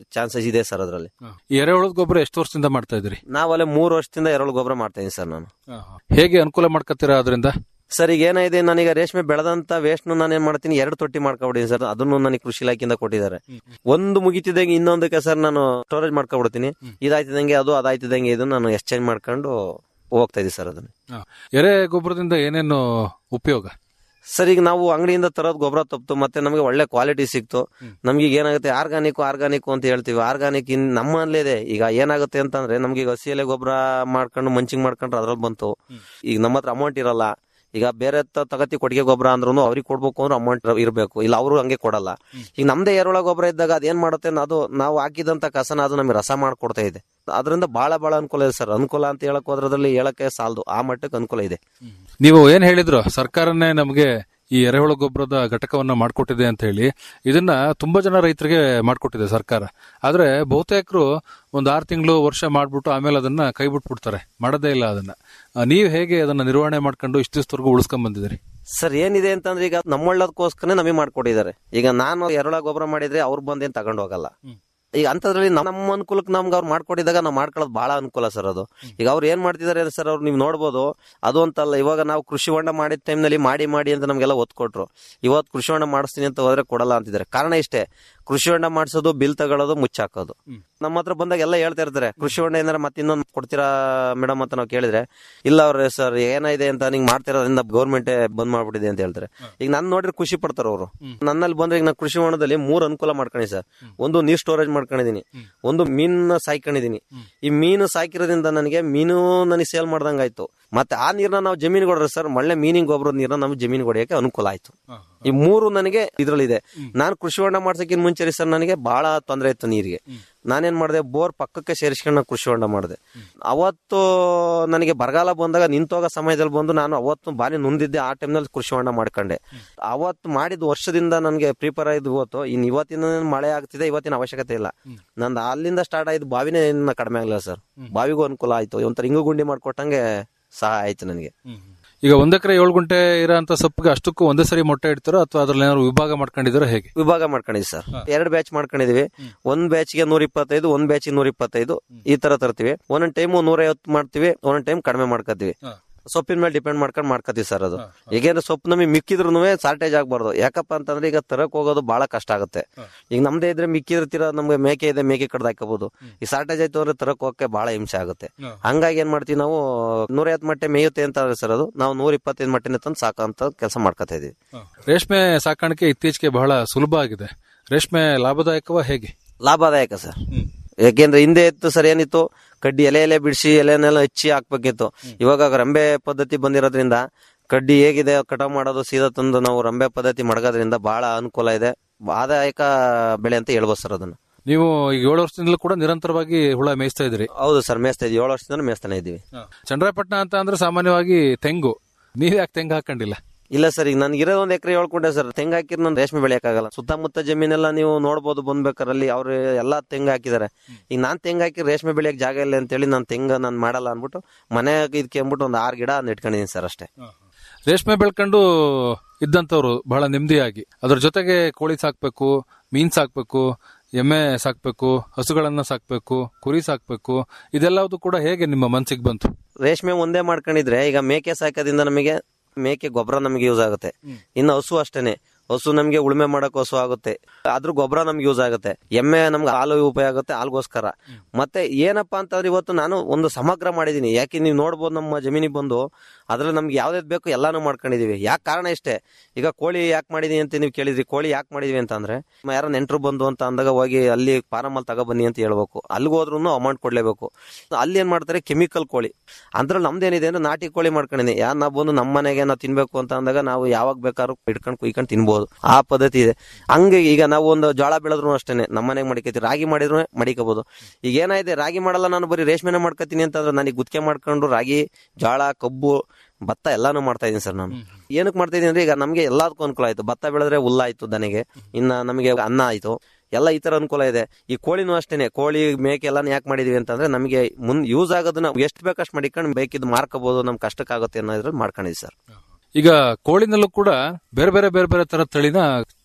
Speaker 8: ಚಾನ್ಸಸ್ ಇದೆ ಸರ್ ಅದರಲ್ಲಿ
Speaker 7: ಈ ಎರೆಹುಳದ ಗೊಬ್ಬರ ಎಷ್ಟು ವರ್ಷದಿಂದ ಮಾಡ್ತಾ ಇದ್ದೀರಿ
Speaker 8: ನಾವಲ್ಲೇ ಮೂರು ವರ್ಷದಿಂದ ಎರೆಹುಳು ಗೊಬ್ಬರ ಮಾಡ್ತಾ ಇದೀನಿ ಸರ್ ನಾನು
Speaker 7: ಹೇಗೆ ಅನುಕೂಲ ಮಾಡ್ಕೊತೀರಾ ಅದರಿಂದ
Speaker 8: ಸರ್ ಈಗ ಏನಿದೆ ನನಗ ರೇಷ್ಮೆ ಬೆಳೆದಂತ ವೇಸ್ಟ್ ನಾನು ಏನ್ ಮಾಡ್ತೀನಿ ಎರಡು ತೊಟ್ಟಿ ಮಾಡ್ಕೊಬಿಡ್ತೀನಿ ಸರ್ ಅದನ್ನು ನನಗೆ ಕೃಷಿ ಇಲಾಖೆಯಿಂದ ಕೊಟ್ಟಿದ್ದಾರೆ ಒಂದು ಮುಗಿತಿದಂಗೆ ಇನ್ನೊಂದಕ್ಕೆ ಸರ್ ನಾನು ಸ್ಟೋರೇಜ್ ಮಾಡ್ಕೊಬಿಡ್ತೀನಿ ಇದಾಯ್ತಿದಂಗೆ ಅದು ಅದಾಯ್ತಿದಂಗೆ ಇದು ನಾನು ಎಕ್ಸ್ಚೇಂಜ್ ಮಾಡ್ಕೊಂಡು ಹೋಗ್ತಾ ಇದೀನಿ ಸರ್ ಅದನ್ನ
Speaker 7: ಎರೆ ಗೊಬ್ಬರದಿಂದ ಏನೇನು ಉಪಯೋಗ
Speaker 8: ಸರ್ ಈಗ ನಾವು ಅಂಗಡಿಯಿಂದ ತರೋದು ಗೊಬ್ಬರ ತಪ್ಪಿತು ಮತ್ತೆ ನಮಗೆ ಒಳ್ಳೆ ಕ್ವಾಲಿಟಿ ಸಿಕ್ತು ನಮ್ಗೆ ಈಗ ಏನಾಗುತ್ತೆ ಆರ್ಗಾನಿಕ್ ಆರ್ಗಾನಿಕ್ ಅಂತ ಹೇಳ್ತೀವಿ ಆರ್ಗಾನಿಕ್ ಇನ್ ನಮ್ಮಲ್ಲೇ ಇದೆ ಈಗ ಏನಾಗುತ್ತೆ ಅಂತಂದ್ರೆ ನಮ್ಗೆ ಈಗ ಹಸಿ ಎಲೆ ಗೊಬ್ಬರ ಮಾಡ್ಕೊಂಡು ಮಂಚಿಂಗ್ ಮಾಡ್ಕೊಂಡ್ರೆ ಅದ್ರಲ್ಲಿ ಬಂತು ಈಗ ನಮ್ಮ ಹತ್ರ ಅಮೌಂಟ್ ಇರಲ್ಲ ಈಗ ಬೇರೆ ತ- ತಗತಿ ಕೊಟ್ಟಿಗೆ ಗೊಬ್ಬರ ಅಂದ್ರೂ ಅವ್ರಿಗೆ ಕೊಡ್ಬೇಕು ಅಂದ್ರೆ ಅಮೌಂಟ್ ಇರಬೇಕು ಇಲ್ಲ ಅವರು ಹಂಗೆ ಕೊಡಲ್ಲ ಈಗ ನಮ್ದೇ ಎರೆಹುಳ ಗೊಬ್ಬರ ಇದ್ದಾಗ ಅದೇನ್ ಮಾಡುತ್ತೆ ಅಂದ್ರೆ ಅದು ನಾವು ಹಾಕಿದಂತ ಕಸನ ಅದು ನಮಗೆ ರಸ ಮಾಡ್ಕೊಡ್ತಾ ಇದೆ ಅದರಿಂದ ಬಹಳ ಬಹಳ ಅನುಕೂಲ ಇದೆ ಸರ್ ಅನುಕೂಲ ಅಂತ ಹೇಳಕ್ ಹೋದ್ರದಲ್ಲಿ ಹೇಳಕ್ಕೆ ಸಾಲದು ಆ ಮಟ್ಟಕ್ಕೆ ಅನುಕೂಲ ಇದೆ
Speaker 7: ನೀವು ಏನ್ ಹೇಳಿದ್ರು ಸರ್ಕಾರನೇ ನಮಗೆ ಈ ಎರೆಹುಳ ಗೊಬ್ಬರದ ಘಟಕವನ್ನ ಮಾಡಿಕೊಟ್ಟಿದೆ ಅಂತ ಹೇಳಿ ಇದನ್ನ ತುಂಬಾ ಜನ ರೈತರಿಗೆ ಮಾಡಿಕೊಟ್ಟಿದೆ ಸರ್ಕಾರ ಆದ್ರೆ ಬಹುತೇಕರು ಒಂದ್ ಆರು ತಿಂಗಳು ವರ್ಷ ಮಾಡ್ಬಿಟ್ಟು ಆಮೇಲೆ ಅದನ್ನ ಕೈ ಬಿಟ್ಬಿಡ್ತಾರೆ ಮಾಡೋದೇ ಇಲ್ಲ ಅದನ್ನ ಆ, ನೀವ್ ಹೇಗೆ ಅದನ್ನ ನಿರ್ವಹಣೆ ಮಾಡ್ಕೊಂಡು ಇಷ್ಟು ದಿವಸವರೆಗೂ ಉಳಿಸ್ಕೊಂಡ್ ಬಂದಿದ್ದೀರಿ
Speaker 8: ಸರ್ ಏನಿದೆ ಅಂತಂದ್ರೆ ಈಗ ನಮ್ಮೊಳ್ಳದಕ್ಕೋಸ್ಕರ ನಮಗೆ ಮಾಡ್ಕೊಟ್ಟಿದ್ದಾರೆ ಈಗ ನಾನು ಎರೆಹುಳ ಗೊಬ್ಬರ ಮಾಡಿದ್ರೆ ಅವ್ರು ಬಂದೇನ್ ತಗೊಂಡು ಹೋಗಲ್ಲ ಈಗ ಅಂತದ್ರಲ್ಲಿ ನಮ್ಮ ಅನುಕೂಲಕ್ಕೆ ನಮ್ಗೆ ಅವ್ರು ಮಾಡ್ಕೊಟ್ಟಿದಾಗ ನಾವು ಮಾಡ್ಕೊಳ್ಳೋದು ಬಹಳ ಅನುಕೂಲ ಸರ್ ಅದು ಈಗ ಅವ್ರು ಏನ್ ಮಾಡ್ತಿದ್ದಾರೆ ಸರ್ ಅವ್ರು ನೀವು ನೋಡ್ಬೋದು ಅದು ಅಂತಲ್ಲ ಇವಾಗ ನಾವು ಕೃಷಿ ಹೊಂಡ ಮಾಡಿದ ಟೈಮ್ನಲ್ಲಿ ಮಾಡಿ ಮಾಡಿ ಅಂತ ನಮ್ಗೆಲ್ಲ ಒತ್ತು ಕೊಟ್ರು ಇವತ್ತು ಕೃಷಿ ಹೊಂಡ ಮಾಡಿಸ್ತೀನಿ ಅಂತ ಹೋದ್ರೆ ಕೊಡಲ್ಲ ಅಂತಿದ್ದಾರೆ ಕಾರಣ ಇಷ್ಟೇ ಕೃಷಿ ಹೊಂಡ ಮಾಡಿಸೋದು ಬಿಲ್ ತಗೊಳ್ಳೋದು ಮುಚ್ಚಾಕೋದು ನಮ್ಮ ಹತ್ರ ಬಂದಾಗ ಎಲ್ಲ ಹೇಳ್ತಾ ಇರ್ತಾರೆ ಕೃಷಿ ಹೊಂಡ ಏನಾರ ಮತ್ತೆ ಇನ್ನೊಂದು ಕೊಡ್ತೀರಾ ಮೇಡಮ್ ಅಂತ ನಾವು ಕೇಳಿದ್ರೆ ಇಲ್ಲ ಅವ್ರೆ ಸರ್ ಏನಿದೆ ಅಂತ ನಿಂಗೆ ಮಾಡ್ತಿರೋದ್ರಿಂದ ಗೌರ್ಮೆಂಟ್ ಬಂದ್ ಮಾಡ್ಬಿಟ್ಟಿದೆ ಅಂತ ಹೇಳ್ತಾರೆ ಈಗ ನಾನು ನೋಡ್ರಿ ಖುಷಿ ಪಡ್ತಾರ ಅವರು ನನ್ನಲ್ಲಿ ಬಂದ್ರೆ ಈಗ ನಾನು ಕೃಷಿ ಹೊಂಡದಲ್ಲಿ ಮೂರು ಅನುಕೂಲ ಮಾಡ್ಕೊಂಡಿ ಸರ್ ಒಂದು ನೀರ್ ಸ್ಟೋರೇಜ್ ಮಾಡ್ಕೊಂಡಿದೀನಿ ಒಂದು ಮೀನ ಸಾಯ್ಕೊಂಡಿದೀನಿ ಈ ಮೀನು ಸಾಕಿರೋದ್ರಿಂದ ನನಗೆ ಮೀನು ನನಗೆ ಸೇಲ್ ಮಾಡ್ದಂಗಾಯ್ತು ಮತ್ತೆ ಆ ನೀರ್ನ ನಾವು ಜಮೀನ್ ಕೊಡ್ರೆ ಸರ್ ಒಳ್ಳೆ ಮೀನಿಂಗ್ ಗೊಬ್ಬರದ ನೀರ್ನ ನಮ್ಗೆ ಜಮೀನ್ ಹೊಡೆಯಕ್ಕೆ ಅನುಕೂಲ ಆಯ್ತು ಈ ಮೂರು ನನಗೆ ಇದ್ರಲ್ಲಿದೆ ನಾನು ಕೃಷಿ ಹೊಂಡ ಮಾಡ್ಸಕ್ಕಿಂತ ಮುಂಚೆ ರೀ ಸರ್ ನನಗೆ ಬಹಳ ತೊಂದರೆ ಇತ್ತು ನೀರಿಗೆ ನಾನೇನ್ ಮಾಡಿದೆ ಬೋರ್ ಪಕ್ಕಕ್ಕೆ ಸೇರಿಸ್ಕೊಂಡು ನಾನು ಕೃಷಿ ಹೊಂಡ ಮಾಡಿದೆ ಅವತ್ತು ನನಗೆ ಬರಗಾಲ ಬಂದಾಗ ನಿಂತೋಗ ಸಮಯದಲ್ಲಿ ಬಂದು ನಾನು ಅವತ್ತು ಬಾರಿ ನೊಂದಿದ್ದೆ ಆ ಟೈಮ್ನಲ್ಲಿ ಕೃಷಿ ಹೊಂಡ ಮಾಡ್ಕೊಂಡೆ ಅವತ್ತು ಮಾಡಿದ ವರ್ಷದಿಂದ ನನಗೆ ಪ್ರಿಪೇರ್ ಆಯ್ತು ಇವತ್ತು ಇನ್ ಇವತ್ತಿನ ಮಳೆ ಆಗ್ತಿದೆ ಇವತ್ತಿನ ಅವಶ್ಯಕತೆ ಇಲ್ಲ ನಂದು ಅಲ್ಲಿಂದ ಸ್ಟಾರ್ಟ್ ಆಯ್ತು ಬಾವಿನೇ ಇನ್ನ ಕಡಿಮೆ ಆಗಲಿಲ್ಲ ಸರ್ ಬಾವಿಗೂ ಅನುಕೂಲ ಆಯ್ತು ಒಂಥರ ಹಿಂಗು ಗುಂಡಿ ಮಾಡ್ಕೊಟ್ಟಂಗೆ ಸಹ ಆಯ್ತು ನನಗೆ
Speaker 7: ಈಗ ಒಂದ್ ಎಕರೆ ಏಳು ಗುಂಟೆ ಇರೋಂತ ಸೊಪ್ಪಿಗೆ ಅಷ್ಟಕ್ಕೂ ಒಂದೇ ಸರಿ ಮೊಟ್ಟೆ ಇಡ್ತಾರೋ ಅಥವಾ ಅದ್ರಲ್ಲಿ ಏನಾದ್ರು ವಿಭಾಗ ಮಾಡ್ಕೊಂಡಿದ್ದೀರಾ ಹೇಗೆ
Speaker 8: ವಿಭಾಗ ಮಾಡ್ಕೊಂಡಿದ್ವಿ ಸರ್ ಎರಡು ಬ್ಯಾಚ್ ಮಾಡ್ಕೊಂಡಿದೀವಿ ಒಂದ್ ಬ್ಯಾಚ್ಗೆ ನೂರ ಇಪ್ಪತ್ತೈದು ಒಂದ್ ಬ್ಯಾಚ್ಗೆ ನೂರ ಇಪ್ಪತ್ತೈದು ಈ ತರ ತರ್ತೀವಿ ಒಂದೊಂದ್ ಟೈಮ್ ನೂರೈವತ್ತು ಮಾಡ್ತೀವಿ ಒಂದೊಂದ್ ಟೈಮ್ ಕಡಿಮೆ ಮಾಡ್ಕೊತೀವಿ ಸೊಪ್ಪಿನ ಮೇಲೆ ಡಿಪೆಂಡ್ ಮಾಡ್ಕೊಂಡು ಮಾಡ್ಕೊತೀವಿ ಸರ್ ಅದು ಈಗೇನು ಸೊಪ್ಪು ನಮಗೆ ಮಿಕ್ಕಿದ್ರು ಶಾರ್ಟೇಜ್ ಆಗ್ಬಾರ್ದು ಯಾಕಪ್ಪ ಅಂತಂದ್ರೆ ಈಗ ತರಕ್ ಹೋಗೋದು ಬಹಳ ಕಷ್ಟ ಆಗುತ್ತೆ ಈಗ ನಮ್ದೇ ಇದ್ರೆ ಮಿಕ್ಕಿರ್ತೀರ ನಮ್ಗೆ ಮೇಕೆ ಇದೆ ಮೇಕೆ ಕಡ್ದು ಹಾಕಬಹುದು ಈ ಶಾರ್ಟೇಜ್ ಆಯ್ತು ಅಂದ್ರೆ ತರಕ್ ಹೋಗಕ್ಕೆ ಬಹಳ ಹಿಂಸೆ ಆಗುತ್ತೆ ಹಂಗಾಗಿ ಏನ್ ಮಾಡ್ತೀವಿ ನಾವು ನೂರೈವತ್ತು ಮಟ್ಟೆ ಮೇಯುತ್ತೆ ಅಂತ ಸರ್ ಅದು ನಾವು ನೂರ ಇಪ್ಪತ್ತೈದು ಮಟ್ಟಿನ ತಂದು ಸಾಕಂತ ಕೆಲಸ ಮಾಡ್ಕೊತಾ ಇದೀವಿ
Speaker 7: ರೇಷ್ಮೆ ಸಾಕಾಣಿಕೆ ಇತ್ತೀಚೆಗೆ ಬಹಳ ಸುಲಭ ಆಗಿದೆ ರೇಷ್ಮೆ ಲಾಭದಾಯಕವ ಹೇಗೆ
Speaker 8: ಲಾಭದಾಯಕ ಸರ್ ಯಾಕೆಂದ್ರೆ ಹಿಂದೆ ಇತ್ತು ಸರ್ ಏನಿತ್ತು ಕಡ್ಡಿ ಎಲೆ ಎಲೆ ಬಿಡಿಸಿ ಎಲೆನೆಲ್ಲ ಹಚ್ಚಿ ಹಾಕ್ಬೇಕಿತ್ತು ಇವಾಗ ರಂಬೆ ಪದ್ಧತಿ ಬಂದಿರೋದ್ರಿಂದ ಕಡ್ಡಿ ಹೇಗಿದೆ ಕಟಾವ್ ಮಾಡೋದು ಸೀದಾ ತಂದು ನಾವು ರಂಬೆ ಪದ್ಧತಿ ಮಡಗೋದ್ರಿಂದ ಬಹಳ ಅನುಕೂಲ ಇದೆ ಆದಾಯಕ ಬೆಳೆ ಅಂತ ಹೇಳ್ಬೋದು ಸರ್ ಅದನ್ನ
Speaker 7: ನೀವು ಈಗ ಏಳು ವರ್ಷದಿಂದಲೂ ಕೂಡ ನಿರಂತರವಾಗಿ ಹುಳ ಮೇಯಿಸ್ತಾ ಇದ್ರಿ
Speaker 8: ಹೌದು ಸರ್ ಮೇಸ್ತಾ ಇದೀವಿ ಏಳು ವರ್ಷದಿಂದ ಮೇಸ್ತಾನೆ ಇದೀವಿ
Speaker 7: ಚಂದ್ರಾಯಪಟ್ಟಣ ಅಂತ ಅಂದ್ರೆ ಸಾಮಾನ್ಯವಾಗಿ ತೆಂಗು ನೀವ್ ಯಾಕೆ ತೆಂಗು ಹಾಕೊಂಡಿಲ್ಲ
Speaker 8: ಇಲ್ಲ ಸರ್ ಈಗ ನನ್ಗೆ ಇರೋದು ಒಂದ್ ಎಕರೆ ಹೇಳ್ಕೊಂಡೆ ಸರ್ ತೆಂಗು ಹಾಕಿದ್ರೆ ನಾನು ರೇಷ್ಮೆ ಬೆಳೆಯಕ್ಕಾಗಲ್ಲ ಸುತ್ತಮುತ್ತ ಜಮೀನೆಲ್ಲ ನೀವು ನೋಡ್ಬೋದು ಬಂದ್ಬೇಕಾರಲ್ಲಿ ಅವ್ರು ಎಲ್ಲಾ ತೆಂಗು ಹಾಕಿದ್ದಾರೆ ಈಗ ನಾನ್ ತೆಂಗು ಹಾಕಿ ರೇಷ್ಮೆ ಬೆಳೆಯಕ್ ಜಾಗ ಇಲ್ಲ ಅಂತೇಳಿ ನಾನು ತೆಂಗು ನಾನು ಮಾಡಲ್ಲ ಅನ್ಬಿಟ್ಟು ಮನೆ ಇದಕ್ಕೆ ಅಂದ್ಬಿಟ್ಟು ಒಂದು ಆರು ಗಿಡ ನೆಟ್ಕೊಂಡಿದ್ದೀನಿ ಸರ್ ಅಷ್ಟೇ
Speaker 7: ರೇಷ್ಮೆ ಬೆಳ್ಕೊಂಡು ಇದ್ದಂತವ್ರು ಬಹಳ ನೆಮ್ಮದಿಯಾಗಿ ಅದ್ರ ಜೊತೆಗೆ ಕೋಳಿ ಸಾಕ್ಬೇಕು ಮೀನ್ ಸಾಕ್ಬೇಕು ಎಮ್ಮೆ ಸಾಕ್ಬೇಕು ಹಸುಗಳನ್ನ ಸಾಕ್ಬೇಕು ಕುರಿ ಸಾಕ್ಬೇಕು ಇದೆಲ್ಲವುದು ಕೂಡ ಹೇಗೆ ನಿಮ್ಮ ಮನ್ಸಿಗೆ ಬಂತು
Speaker 8: ರೇಷ್ಮೆ ಒಂದೇ ಮಾಡ್ಕೊಂಡಿದ್ರೆ ಈಗ ಮೇಕೆ ಸಾಕೋದ್ರಿಂದ ನಮಗೆ ಮೇಕೆ ಗೊಬ್ಬರ ನಮಗೆ ಯೂಸ್ ಆಗುತ್ತೆ ಇನ್ನು ಹಸು ಅಷ್ಟೇನೆ ಹಸು ನಮಗೆ ಉಳುಮೆ ಮಾಡಕ್ ಹಸು ಆಗುತ್ತೆ ಅದ್ರ ಗೊಬ್ಬರ ನಮ್ಗೆ ಯೂಸ್ ಆಗುತ್ತೆ ಎಮ್ಮೆ ನಮ್ಗೆ ಹಾಲು ಉಪಯೋಗ ಆಗುತ್ತೆ ಹಾಲ್ಗೋಸ್ಕರ ಮತ್ತೆ ಏನಪ್ಪಾ ಅಂತಂದ್ರೆ ಇವತ್ತು ನಾನು ಒಂದು ಸಮಗ್ರ ಮಾಡಿದೀನಿ ಯಾಕೆ ನೀವು ನೋಡ್ಬೋದು ನಮ್ಮ ಜಮೀನಿಗೆ ಬಂದು ಅದ್ರಲ್ಲಿ ನಮ್ಗೆ ಯಾವ್ದು ಬೇಕು ಎಲ್ಲಾನು ಮಾಡ್ಕೊಂಡಿದೀವಿ ಯಾಕೆ ಕಾರಣ ಇಷ್ಟೇ ಈಗ ಕೋಳಿ ಯಾಕೆ ಮಾಡಿದೀನಿ ಅಂತ ನೀವು ಕೇಳಿದ್ರಿ ಕೋಳಿ ಯಾಕೆ ಮಾಡಿದೀವಿ ಅಂತಂದ್ರೆ ಮ- ಯಾರೋ ನೆಂಟರು ಬಂದು ಅಂತ ಅಂದಾಗ ಹೋಗಿ ಅಲ್ಲಿ ಫಾರಮ್ ಅಲ್ಲಿ ತಗೊಬನ್ನಿ ಅಂತ ಹೇಳ್ಬೇಕು ಅಲ್ಲಿಗೆ ಹೋದ್ರೂ ಅಮೌಂಟ್ ಕೊಡ್ಲೇಬೇಕು ಅಲ್ಲಿ ಏನ್ ಮಾಡ್ತಾರೆ ಕೆಮಿಕಲ್ ಕೋಳಿ ಅದ್ರಲ್ಲಿ ನಮ್ದೇನಿದೆ ಅಂದ್ರೆ ನಾಟಿ ಕೋಳಿ ಮಾಡ್ಕೊಂಡಿನಿ ಯಾರು ನಾವು ಬಂದು ನಮ್ಮ ಮನೆಗೆ ನಾವು ತಿನ್ಬೇಕು ಅಂತ ಅಂದಾಗ ನಾವು ಯಾವಾಗ ಬೇಕಾದ್ರೂ ಇಟ್ಕೊಂಡು ಕುಯ್ಕೊಂಡು ತಿನ್ಬೋದು ಆ ಪದ್ಧತಿ ಇದೆ ಹಂಗೆ ಈಗ ನಾವು ಒಂದು ಜೋಳ ಬೆಳೆದ್ರು ಅಷ್ಟೇನೆ ನಮ್ಮ ಮನೆಗೆ ಮಡಿಕೈತಿ ರಾಗಿ ಮಾಡಿದ್ರು ಮಡಿಕೋಬಹುದು ಈಗ ಏನಾಯ್ತು ರಾಗಿ ಮಾಡಲ್ಲ ನಾನು ಬರೀ ರೇಷ್ಮೆನೆ ಮಾಡ್ಕೊತೀನಿ ಅಂತಂದ್ರೆ ನನಗೆ ಗುತ್ತಿಗೆ ಮಾಡ್ಕೊಂಡು ರಾಗಿ ಜೋಳ ಕಬ್ಬು ಭತ್ತ ಎಲ್ಲಾನು ಮಾಡ್ತಾ ಇದೀನಿ ಸರ್ ನಾನು ಏನಕ್ಕೆ ಮಾಡ್ತಾ ಇದೀನಿ ಅಂದ್ರೆ ಈಗ ನಮಗೆ ಎಲ್ಲದಕ್ಕೂ ಅನುಕೂಲ ಆಯ್ತು ಭತ್ತ ಬೆಳೆದ್ರೆ ಹುಲ್ಲಾಯ್ತು ದನಿಗೆ ಇನ್ನ ನಮಗೆ ಅನ್ನ ಆಯ್ತು ಎಲ್ಲ ಈ ತರ ಅನುಕೂಲ ಇದೆ ಈ ಕೋಳಿನೂ ಅಷ್ಟೇನೆ ಕೋಳಿ ಮೇಕೆ ಎಲ್ಲಾನು ಯಾಕೆ ಮಾಡಿದೀವಿ ಅಂತಂದ್ರೆ ನಮಗೆ ಮುಂದ್ ಯೂಸ್ ಆಗೋದನ್ನ ಎಷ್ಟು ಬೇಕಷ್ಟು ಮಡಿಕೊಂಡು ಬೇಕಿದ್ದು ಮಾರ್ಕೋಬಹುದು ನಮ್ ಕಷ್ಟಕ್ಕಾಗುತ್ತೆ ಅನ್ನೋದ್ರಲ್ಲಿ ಮಾಡ್ಕೊಂಡಿದ್ವಿ ಸರ್
Speaker 7: ಈಗ ಕೋಳಿನಲ್ಲೂ ಕೂಡ ಬೇರೆ ಬೇರೆ ಬೇರೆ ಬೇರೆ ತರ ತಳಿನ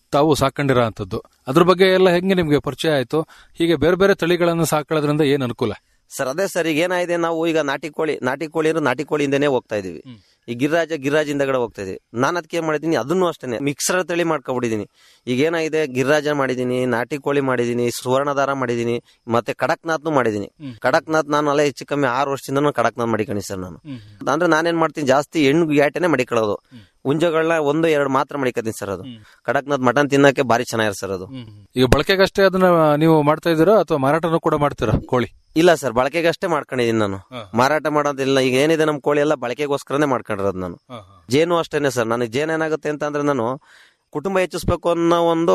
Speaker 7: ತಾವು ಸಾಕೊಂಡಿರೋ ಅಂತದ್ದು ಅದ್ರ ಬಗ್ಗೆ ಎಲ್ಲ ಹೆಂಗೆ ನಿಮ್ಗೆ ಪರಿಚಯ ಆಯ್ತು ಹೀಗೆ ಬೇರೆ ಬೇರೆ ತಳಿಗಳನ್ನು ಸಾಕೊಳ್ಳೋದ್ರಿಂದ ಏನ್ ಅನುಕೂಲ
Speaker 8: ಸರ್ ಅದೇ ಸರ್ ಈಗ ಏನಾಗಿದೆ ನಾವು ಈಗ ನಾಟಿ ಕೋಳಿ ನಾಟಿ ಕೋಳಿ ಅಂದ್ರೆ ನಾಟಿ ಕೋಳಿಯಿಂದನೇ ಹೋಗ್ತಾ ಇದೀವಿ ಈ ಗಿರಿರಾಜ ಗಿರಿರಾಜ ಹಿಂದಗಡೆ ಹೋಗ್ತಾ ಇದೀವಿ ನಾನು ಅದಕ್ಕೆ ಏನ್ ಮಾಡಿದೀನಿ ಅದನ್ನು ಅಷ್ಟೇನೆ ಮಿಕ್ಸರ್ ತಳಿ ಮಾಡ್ಕೊಬಿಟ್ಟಿದೀನಿ ಈಗ ಏನಾಗಿದೆ ಗಿರಿರಾಜ ಮಾಡಿದೀನಿ ನಾಟಿ ಕೋಳಿ ಮಾಡಿದೀನಿ ಸುವರ್ಣದಾರ ಮಾಡಿದೀನಿ ಮತ್ತೆ ಕಡಕ್ನಾಥ್ನು ಮಾಡಿದೀನಿ ಕಡಕ್ನಾಥ್ ನಾನು ಅಲ್ಲೇ ಹೆಚ್ಚು ಕಮ್ಮಿ ಆರು ವರ್ಷದಿಂದ ಕಡಕ್ನಾಥ್ ಮಾಡಿಕಣಿ ಸರ್ ನಾನು ಅಂದ್ರೆ ನಾನೇನ್ ಮಾಡ್ತೀನಿ ಜಾಸ್ತಿ ಹೆಣ್ಣು ಗ್ಯಾಟೆನೆ ಮಡಿಕೊಳ್ಳೋದು ಹುಂಜಗಳನ್ನ ಒಂದು ಎರಡು ಮಾತ್ರ ಮಡಿಕತೀನಿ ಸರ್ ಅದು ಕಡಕ್ನಾಥ್ ಮಟನ್ ತಿನ್ನಕ್ಕೆ ಭಾರಿ ಚೆನ್ನಾಗಿರ್ ಸರ್ ಅದು
Speaker 7: ಈಗ ಬಳಕೆಗಷ್ಟೇ ಅದನ್ನ ನೀವು ಮಾಡ್ತಾ ಇದ್ದೀರಾ ಅಥವಾ ಮಾರಾಟನೂ ಕೂಡ ಮಾಡ್ತೀರಾ ಕೋಳಿ
Speaker 8: ಇಲ್ಲ ಸರ್ ಬಳಕೆಗಷ್ಟೇ ಮಾಡ್ಕೊಂಡಿದೀನಿ ನಾನು ಮಾರಾಟ ಮಾಡೋದಿಲ್ಲ ಈಗ ಏನಿದೆ ನಮ್ ಕೋಳಿ ಎಲ್ಲ ಬಳಕೆಗೋಸ್ಕರನೇ ಮಾಡ್ಕೊಂಡಿರೋದು ನಾನು ಜೇನು ಅಷ್ಟೇನೆ ಸರ್ ನನಗೆ ಜೇನು ಏನಾಗುತ್ತೆ ಅಂತ ಅಂದ್ರೆ ನಾನು ಕುಟುಂಬ ಹೆಚ್ಚಿಸ್ಬೇಕು ಅನ್ನೋ ಒಂದು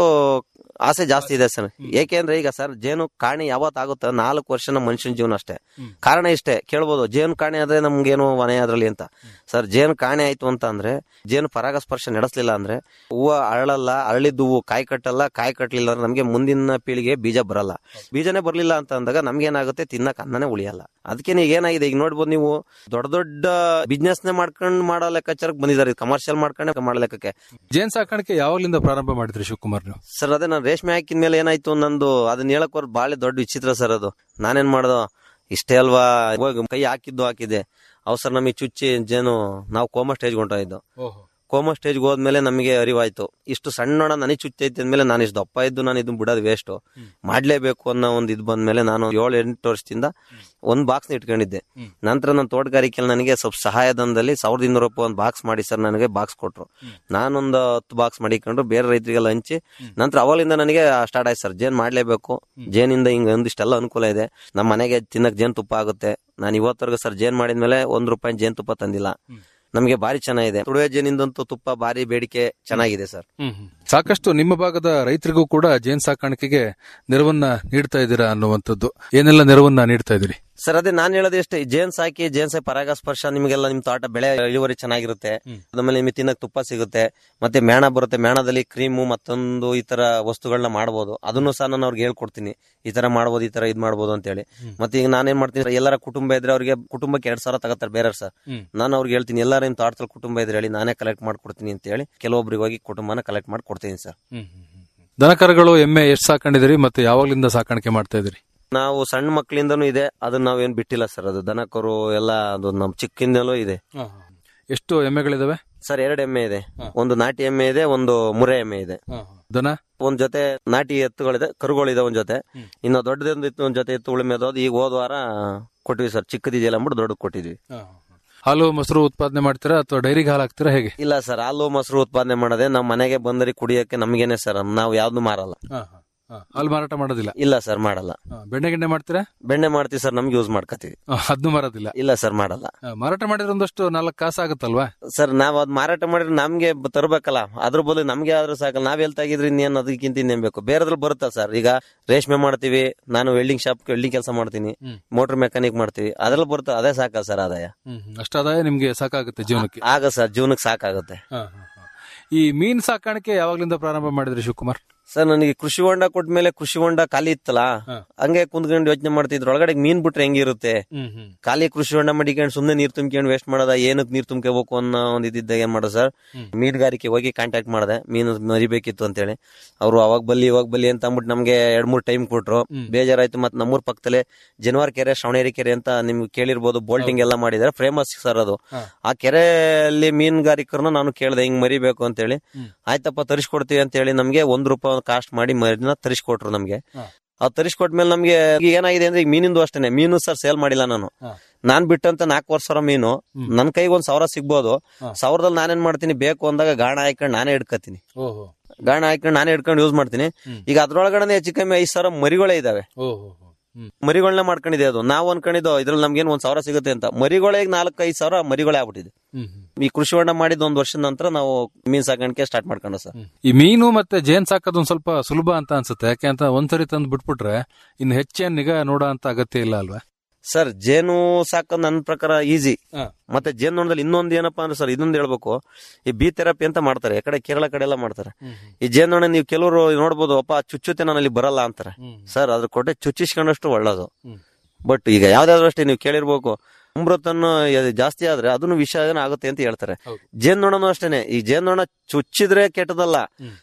Speaker 8: ಆಸೆ ಜಾಸ್ತಿ ಇದೆ ಸರ್ ಏಕೆಂದ್ರೆ ಈಗ ಸರ್ ಜೇನು ಕಾಣಿ ಯಾವತ್ತಾಗುತ್ತೋ ನಾಲ್ಕು ವರ್ಷ ನಮ್ಮ ಮನುಷ್ಯನ ಜೀವನ ಅಷ್ಟೇ ಕಾರಣ ಇಷ್ಟೇ ಕೇಳ್ಬೋದು ಜೇನು ಕಾಣಿ ಆದ್ರೆ ನಮ್ಗೇನು ಮನೆ ಅದ್ರಲ್ಲಿ ಅಂತ ಸರ್ ಜೇನು ಕಾಣಿ ಆಯ್ತು ಅಂತ ಅಂದ್ರೆ ಜೇನು ಪರಾಗಸ್ಪರ್ಶ ನಡೆಸಲಿಲ್ಲ ಅಂದ್ರೆ ಹೂವು ಅರಳಲ್ಲ ಅರಳಿದ್ದು ಹೂವು ಕಾಯಿ ಕಟ್ಟಲ್ಲ ಕಾಯಿ ಕಟ್ಟಲಿಲ್ಲ ಅಂದ್ರೆ ನಮ್ಗೆ ಮುಂದಿನ ಪೀಳಿಗೆ ಬೀಜ ಬರಲ್ಲ ಬೀಜನೇ ಬರ್ಲಿಲ್ಲ ಅಂತ ಅಂದಾಗ ನಮ್ಗೆ ಏನಾಗುತ್ತೆ ತಿನ್ನಕ್ ಅನ್ನನೇ ಉಳಿಯಲ್ಲ ಅದಕ್ಕೆ ಈಗ ಏನಾಗಿದೆ ಈಗ ನೋಡ್ಬೋದು ನೀವು ದೊಡ್ಡ ದೊಡ್ಡ ಬಿಸ್ನೆಸ್ ನೇ ಮಾಡ್ಕೊಂಡು ಮಾಡೋ ಲೆಕ್ಕಾಚಾರಕ್ಕೆ ಬಂದಿದ್ದಾರೆ ಕಮರ್ಷಿಯಲ್ ಮಾಡ್ಕೊಂಡು ಮಾಡೋ ಲೆಕ್ಕಕ್ಕೆ
Speaker 7: ಜೇನ್ ಸಾಕಾಣಿಕೆ ಯಾವಾಗಲಿಂದ ಪ್ರಾರಂಭ ಮಾಡಿದ್ರಿ ಶಿವಕುಮಾರ್ ನೀವು
Speaker 8: ಸರ್ ಅದೇ ನಾನು ರೇಷ್ಮೆ ಹಾಕಿದ ಮೇಲೆ ಏನಾಯ್ತು ನಂದು ಅದನ್ನ ಹೇಳಕ್ ಬರ್ ಬಾಳೆ ದೊಡ್ಡ ವಿಚಿತ್ರ ಸರ್ ಅದು ನಾನೇನ್ ಮಾಡ್ದೋ ಇಷ್ಟೇ ಅಲ್ವಾ ಹೋಗಿ ಕೈ ಹಾಕಿದ್ದು ಹಾಕಿದೆ ಅವಸರ ನಮಗೆ ಚುಚ್ಚಿ ಜೇನು ನಾವು ಕೋಮಾ ಸ್ಟೇಜ್ ಹೊಂಟೋಯ್ದು ಕೋಮಾ ಸ್ಟೇಜ್ಗೆ ಹೋದ್ಮೇಲೆ ನಮಗೆ ಅರಿವಾಯ್ತು ಇಷ್ಟು ಸಣ್ಣ ನನಗೆ ಚುಚ್ಚೈತೆ ಅಂದ್ಮೇಲೆ ನಾನು ಇಷ್ಟು ದಪ್ಪ ಇದ್ದು ನಾನು ಇದನ್ನ ಬಿಡೋದು ವೇಸ್ಟ್ ಮಾಡ್ಲೇಬೇಕು ಅನ್ನೋ ಒಂದು ಇದು ಬಂದ್ಮೇಲೆ ನಾನು ಏಳು ಎಂಟು ವರ್ಷದಿಂದ ಒಂದ್ ಬಾಕ್ಸ್ ಇಟ್ಕೊಂಡಿದ್ದೆ ನಂತರ ನನ್ನ ತೋಟಗಾರಿಕೆಯಲ್ಲಿ ನನಗೆ ಸ್ವಲ್ಪ ಸಹಾಯಧನದಲ್ಲಿ ಸಾವಿರದ ಇನ್ನೂರು ರೂಪಾಯಿ ಒಂದು ಬಾಕ್ಸ್ ಮಾಡಿ ಸರ್ ನನಗೆ ಬಾಕ್ಸ್ ಕೊಟ್ರು ನಾನೊಂದು ಹತ್ತು ಬಾಕ್ಸ್ ಮಾಡಿಕೊಂಡು ಬೇರೆ ರೈತರಿಗೆಲ್ಲ ಹಂಚಿ ನಂತರ ಅವಲಿಂದ ನನಗೆ ಸ್ಟಾರ್ಟ್ ಆಯ್ತು ಸರ್ ಜೇನ್ ಮಾಡ್ಲೇಬೇಕು ಜೇನಿಂದ ಹಿಂಗ ಒಂದಿಷ್ಟೆಲ್ಲ ಅನುಕೂಲ ಇದೆ ನಮ್ಮ ಮನೆಗೆ ತಿನ್ನಕ್ ಜೇನ್ ತುಪ್ಪ ಆಗುತ್ತೆ ನಾನು ಇವತ್ತರೆಗೂ ಸರ್ ಜೇನ್ ಮಾಡಿದ್ಮೇಲೆ ಒಂದ್ ರೂಪಾಯಿ ಜೇನ್ ತುಪ್ಪ ತಂದಿಲ್ಲ ನಮಗೆ ಬಾರಿ ಚೆನ್ನಾಗಿದೆ ತುಳುವೆ ಜೇನಿಂದಂತೂ ತುಪ್ಪ ಬಾರಿ ಬೇಡಿಕೆ ಚೆನ್ನಾಗಿದೆ ಸರ್
Speaker 7: ಸಾಕಷ್ಟು ನಿಮ್ಮ ಭಾಗದ ರೈತರಿಗೂ ಕೂಡ ಜೇನ್ ಸಾಕಾಣಿಕೆಗೆ ನೆರವನ್ನ ನೀಡ್ತಾ ಇದ್ದೀರಾ ಅನ್ನುವಂಥದ್ದು ಏನೆಲ್ಲ ನೆರವನ್ನ ನೀಡ್ತಾ ಇದ್ದೀರಿ
Speaker 8: ಸರ್ ಅದೇ ನಾನು ಹೇಳೋದು ಇಷ್ಟೇ ಜೇನ್ ಸಾಕಿ ಜೇನ್ ಸಾಕಿ ಪರಾಗಸ್ಪರ್ಶ ನಿಮಗೆಲ್ಲ ನಿಮ್ ತೋಟ ಬೆಳೆ ಇಳುವರಿ ಚೆನ್ನಾಗಿರುತ್ತೆ ಆಮೇಲೆ ನಿಮಗೆ ತಿನ್ನಕ್ ತುಪ್ಪ ಸಿಗುತ್ತೆ ಮತ್ತೆ ಮೇಣ ಬರುತ್ತೆ ಮೇಣದಲ್ಲಿ ಕ್ರೀಮು ಮತ್ತೊಂದು ಈ ತರ ವಸ್ತುಗಳನ್ನ ಮಾಡಬಹುದು ಅದನ್ನು ಸಹ ನಾನು ಅವ್ರಿಗೆ ಹೇಳ್ಕೊಡ್ತೀನಿ ಈ ತರ ಮಾಡ್ಬೋದು ಈ ತರ ಇದ್ ಮಾಡ್ಬೋದು ಅಂತ ಹೇಳಿ ಮತ್ತೆ ಈಗ ನಾನೇನ್ ಮಾಡ್ತೀನಿ ಎಲ್ಲರ ಕುಟುಂಬ ಇದ್ರೆ ಅವ್ರಿಗೆ ಕುಟುಂಬಕ್ಕೆ ಎರಡ್ ಸಾವಿರ ತಗೋತಾರೆ ಬೇರೆ ಸರ್ ನಾನು ಅವ್ರಿಗೆ ಹೇಳ್ತೀನಿ ಎಲ್ಲರ ನಿಮ್ ತೋಟದಲ್ಲಿ ಕುಟುಂಬ ಇದ್ರೆ ಹೇಳಿ ನಾನೇ ಕಲೆಕ್ಟ್ ಮಾಡ್ಕೊಡ್ತೀನಿ ಅಂತ ಹೇಳಿ ಕೆಲವೊಬ್ರಿಗೆ ಹೋಗಿ ಕುಟುಂಬನ ಕಲೆಕ್ಟ್ ಮಾಡಿ ಕೊಡ್ತೀನಿ ಸರ್
Speaker 7: ದನಕರಗಳು ಎಮ್ಮೆ ಎಷ್ಟು ಸಾಕೊಂಡಿದ್ದೀರಿ ಮತ್ತೆ ಯಾವಾಗಲಿಂದ ಸಾಕಾಣಿಕೆ ಮಾಡ್ತಾ ಇದ್ದೀರಿ
Speaker 8: ನಾವು ಸಣ್ಣ ಮಕ್ಕಳಿಂದನೂ ಇದೆ ಅದನ್ನ ನಾವೇನ್ ಬಿಟ್ಟಿಲ್ಲ ಸರ್ ಅದು ದನಕರು ಎಲ್ಲ ಅದು ನಮ್ ಚಿಕ್ಕಿಂದಲೂ ಇದೆ
Speaker 7: ಎಷ್ಟು ಎಮ್ಮೆಗಳಿದಾವೆ
Speaker 8: ಸರ್ ಎರಡು ಎಮ್ಮೆ ಇದೆ ಒಂದು ನಾಟಿ ಎಮ್ಮೆ ಇದೆ ಒಂದು ಮುರೆ ಎಮ್ಮೆ ಇದೆ
Speaker 7: ದನ
Speaker 8: ಒಂದ್ ಜೊತೆ ನಾಟಿ ಎತ್ತುಗಳಿದೆ ಕರುಗಳಿದೆ ಒಂದ್ ಜೊತೆ ಇನ್ನು ದೊಡ್ಡದೊಂದು ಇತ್ತು ಒಂದ್ ಜೊತೆ ಎತ್ತು ಉಳಿಮೆ ಅದು ಈಗ ಹೋದ ವಾರ ಕೊಟ್ವಿ ಸರ್ ಚಿಕ್ಕದಿದೆಯಲ್ಲ ಅಂದ್ಬಿಟ್ಟು ದೊಡ್ಡ ಕೊಟ್ಟಿದ್ವಿ
Speaker 7: ಹಾಲು ಮೊಸರು ಉತ್ಪಾದನೆ ಮಾಡ್ತೀರಾ ಅಥವಾ ಡೈರಿಗೆ ಹಾಲು ಹಾಕ್ತೀರಾ ಹೇಗೆ
Speaker 8: ಇಲ್ಲ ಸರ್ ಹಾಲು ಮೊಸರು ಉತ್ಪಾದನೆ ಮಾಡೋದೇ ನಮ್ಮ ಮನೆಗೆ ಬಂದರಿ ಕುಡಿಯಕ್ಕೆ ನಮ್ಗೇನೆ ಸರ್ ನಾವು ಯಾವ್ದು ಮಾರಲ್ಲ
Speaker 7: ಹಾಲು ಮಾರಾಟ ಮಾಡೋದಿಲ್ಲ
Speaker 8: ಇಲ್ಲ ಸರ್ ಮಾಡಲ್ಲ
Speaker 7: ಆ, ಬೆಣ್ಣೆ ಗಿಣ್ಣೆ ಮಾಡ್ತೀರಾ
Speaker 8: ಬೆಣ್ಣೆ ಮಾಡ್ತೀವಿ ಸರ್ ನಮ್ಗೆ ಯೂಸ್ ಮಾಡ್ಕೋತೀವಿ
Speaker 7: ಅದನ್ನು ಮಾರೋದಿಲ್ಲ
Speaker 8: ಇಲ್ಲ ಸರ್ ಮಾಡಲ್ಲ
Speaker 7: ಆ, ಮಾರಾಟ ಮಾಡಿದ್ರೆ ಒಂದಷ್ಟು ನಾಲ್ಕು ಕಾಸು ಆಗುತ್ತಲ್ವಾ
Speaker 8: ಸರ್ ನಾವ್ ಅದ್ ಮಾರಾಟ ಮಾಡಿದ್ರೆ ನಮ್ಗೆ ಬ- ತರ್ಬೇಕಲ್ಲ ಅದ್ರ ಬದಲು ನಮ್ಗೆ ಆದ್ರೂ ಸಾಕಲ್ಲ ನಾವ್ ಎಲ್ ತೆಗಿದ್ರೆ ಇನ್ನೇನ್ ಅದಕ್ಕಿಂತ ಇನ್ನೇನ್ ಬೇಕು ಬೇರೆದ್ರಲ್ಲಿ ಬರುತ್ತಾ ಸರ್ ಈಗ ರೇಷ್ಮೆ ಮಾಡ್ತೀವಿ ನಾನು ವೆಲ್ಡಿಂಗ್ ಶಾಪ್ ವೆಲ್ಡಿಂಗ್ ಕೆಲಸ ಮಾಡ್ತೀನಿ ಮೋಟರ್ ಮೆಕ್ಯಾನಿಕ್ ಮಾಡ್ತೀವಿ ಅದ್ರಲ್ಲಿ ಬರುತ್ತಾ ಅದೇ ಸಾಕ ಸರ್ ಆದಾಯ
Speaker 7: ಅಷ್ಟಾದಾಯ ನಿಮ್ಗೆ ಸಾಕಾಗುತ್ತೆ ಜೀವನಕ್ಕೆ
Speaker 8: ಆಗ ಸರ್ ಜೀವನಕ್ಕೆ ಸಾಕಾಗುತ್ತೆ
Speaker 7: ಈ ಮೀನ್ ಸಾಕಾಣಿಕೆ ಯಾವಾಗ್ಲಿಂದ ಪ್ರಾರಂಭ ಮಾಡಿದ್ರಿ ಶಿವಕುಮಾರ್
Speaker 8: ಸರ್ ನನಗೆ ಕೃಷಿ ಹೊಂಡ ಕೊಟ್ಮೇಲೆ ಕೃಷಿ ಹೊಂಡ ಖಾಲಿ ಇತ್ತಲ್ಲ ಹಂಗೆ ಕುಂತ್ಕೊಂಡು ಯೋಚನೆ ಮಾಡ್ತಿದ್ರು ಒಳಗಡೆ ಮೀನ್ ಬಿಟ್ರೆ ಹೆಂಗಿರುತ್ತೆ ಖಾಲಿ ಕೃಷಿ ಹೊಂಡ ಮಡಿಕೊಂಡು ಸುಮ್ನೆ ನೀರ್ ತುಂಬ್ಕೊಂಡು ವೇಸ್ಟ್ ಮಾಡೋದ ಏನಕ್ಕೆ ನೀರ್ ತುಂಬ್ಕೋಬೇಕು ಅನ್ನೋ ಒಂದ್ ಇದ್ದಿದ್ದಾಗ ಏನ್ ಮಾಡೋದು ಸರ್ ಮೀನುಗಾರಿಕೆ ಹೋಗಿ ಕಾಂಟ್ಯಾಕ್ಟ್ ಮಾಡಿದೆ ಮೀನು ಮರಿಬೇಕಿತ್ತು ಅಂತೇಳಿ ಅವರು ಅವಾಗ ಬಲ್ಲಿ ಇವಾಗ ಬಲ್ಲಿ ಅಂತ ಅಂದ್ಬಿಟ್ಟು ನಮ್ಗೆ ಎರಡ್ ಮೂರ್ ಟೈಮ್ ಕೊಟ್ರು ಬೇಜಾರಾಯ್ತು ಮತ್ತೆ ನಮ್ಮೂರ್ ಪಕ್ಕದಲ್ಲೇ ಜನವಾರ ಕೆರೆ ಶ್ರವಣೇರಿ ಕೆರೆ ಅಂತ ನಿಮ್ಗೆ ಕೇಳಿರ್ಬೋದು ಬೋಲ್ಟಿಂಗ್ ಎಲ್ಲ ಮಾಡಿದಾರೆ ಫೇಮಸ್ ಸರ್ ಅದು ಆ ಕೆರೆಯಲ್ಲಿ ಮೀನುಗಾರಿಕರನ್ನ ನಾನು ಕೇಳಿದೆ ಹಿಂಗ್ ಮರಿಬೇಕು ಅಂತೇಳಿ ಆಯ್ತಪ್ಪ ತರಿಸ್ಕೊಡ್ತೀವಿ ಅಂತ ಹೇಳಿ ನಮ್ಗೆ ಒಂದ್ ರೂಪಾಯಿ ಕಾಸ್ಟ್ ಮಾಡಿ ಮರಿನ ತರಿಸ್ಕೊಟ್ರು ನಮ್ಗೆ ಅದ್ ತರಿಸ್ಕೊಟ್ಮೇಲೆ ನಮ್ಗೆ ಈಗ ಏನಾಗಿದೆ ಅಂದ್ರೆ ಈಗ ಮೀನಿಂದು ಅಷ್ಟೇನೆ ಮೀನು ಸರ್ ಸೇಲ್ ಮಾಡಿಲ್ಲ ನಾನು ನಾನ್ ಬಿಟ್ಟಂತ ನಾಲ್ಕು ಸಾವಿರ ಮೀನು ನನ್ ಕೈಗೆ ಒಂದ್ ಸಾವಿರ ಸಿಗ್ಬೋದು ಸಾವಿರದಲ್ಲಿ ನಾನೇನ್ ಮಾಡ್ತೀನಿ ಬೇಕು ಅಂದಾಗ ಗಾಣ ಹಾಕೊಂಡು ನಾನೇ ಹಿಡ್ಕತೀನಿ ಗಾಣ ಹಾಕೊಂಡು ನಾನೇ ಹಿಡ್ಕೊಂಡು ಯೂಸ್ ಮಾಡ್ತೀನಿ ಈಗ ಅದ್ರೊಳಗಡೆ ಹೆಚ್ಚು ಕಮ್ಮಿ ಐದ್ ಸಾವಿರ ಮರಿಗಳೇ ಇದಾವೆ ಮರಿಗಳನ್ನ ಮಾಡ್ಕೊಂಡಿದೆ ಅದು ನಾವು ಅನ್ಕೊಂಡಿದ್ದು ಇದ್ರಲ್ಲಿ ನಮ್ಗೇನ್ ಒಂದ್ ಸಾವಿರ ಸಿಗುತ್ತೆ ಅಂತ ಮರಿಗಳಿಗೆ ನಾಲ್ಕು ಐದ್ ಸಾವಿರ ಮರಿಗಳೇ ಆಗ್ಬಿಟ್ಟಿದೆ ಈ ಕೃಷಿ ಹೊಂಡ ಮಾಡಿದ ಒಂದ್ ವರ್ಷದ ನಂತರ ನಾವು ಮೀನ್ ಸಾಕಾಣಿಕೆ ಸ್ಟಾರ್ಟ್ ಮಾಡ್ಕೊಂಡು ಸರ್
Speaker 7: ಈ ಮೀನು ಮತ್ತೆ ಜೇನ್ ಸಾಕೋದು ಒಂದ್ ಸ್ವಲ್ಪ ಸುಲಭ ಅಂತ ಅನ್ಸುತ್ತೆ ಯಾಕೆ ಅಂತ ಒಂದ್ಸರಿ ತಂದು ಬಿಟ್ಬಿಟ್ರೆ ಇನ್ನು ಹೆಚ್ಚೇನ್ ನಿಗಾ ನೋಡೋ ಅಂತ ಅಗತ್ಯ ಇಲ್ಲ ಅಲ್ವಾ
Speaker 8: ಸರ್ ಜೇನು ಸಾಕೋದು ನನ್ನ ಪ್ರಕಾರ ಈಸಿ ಮತ್ತೆ ಜೇನುನೊಣದಲ್ಲಿ ಇನ್ನೊಂದು ಏನಪ್ಪಾ ಅಂದ್ರೆ ಸರ್ ಇದೊಂದು ಹೇಳ್ಬೇಕು ಈ ಬಿ ಥೆರಪಿ ಅಂತ ಮಾಡ್ತಾರೆ ಈ ಕಡೆ ಕೇರಳ ಕಡೆ ಎಲ್ಲ ಮಾಡ್ತಾರೆ ಈ ಜೇನುನೊಣ ನೀವು ಕೆಲವರು ನೋಡ್ಬೋದು ಅಪ್ಪ ಚುಚ್ಚುತ್ತೆ ನಾನು ಅಲ್ಲಿ ಬರಲ್ಲ ಅಂತಾರೆ ಸರ್ ಅದ್ರ ಕೊಟ್ಟೆ ಚುಚ್ಚಿಸ್ಕೊಂಡಷ್ಟು ಒಳ್ಳೇದು ಬಟ್ ಈಗ ಯಾವ್ದಾದ್ರು ಅಷ್ಟೇ ನೀವು ಕೇಳಿರ್ಬೇಕು ಅಮೃತನ್ನು ಎ- ಜಾಸ್ತಿ ಆದ್ರೆ ಅದನ್ನು ವಿಷ ಆಗುತ್ತೆ ಅಂತ ಹೇಳ್ತಾರೆ ಜೇನುನೊಣನು ಅಷ್ಟೇನೆ ಈ ಜೇನುನೊಣ ಚುಚ್ಚಿದ್ರೆ ಕೆಟ್ಟದಲ್ಲ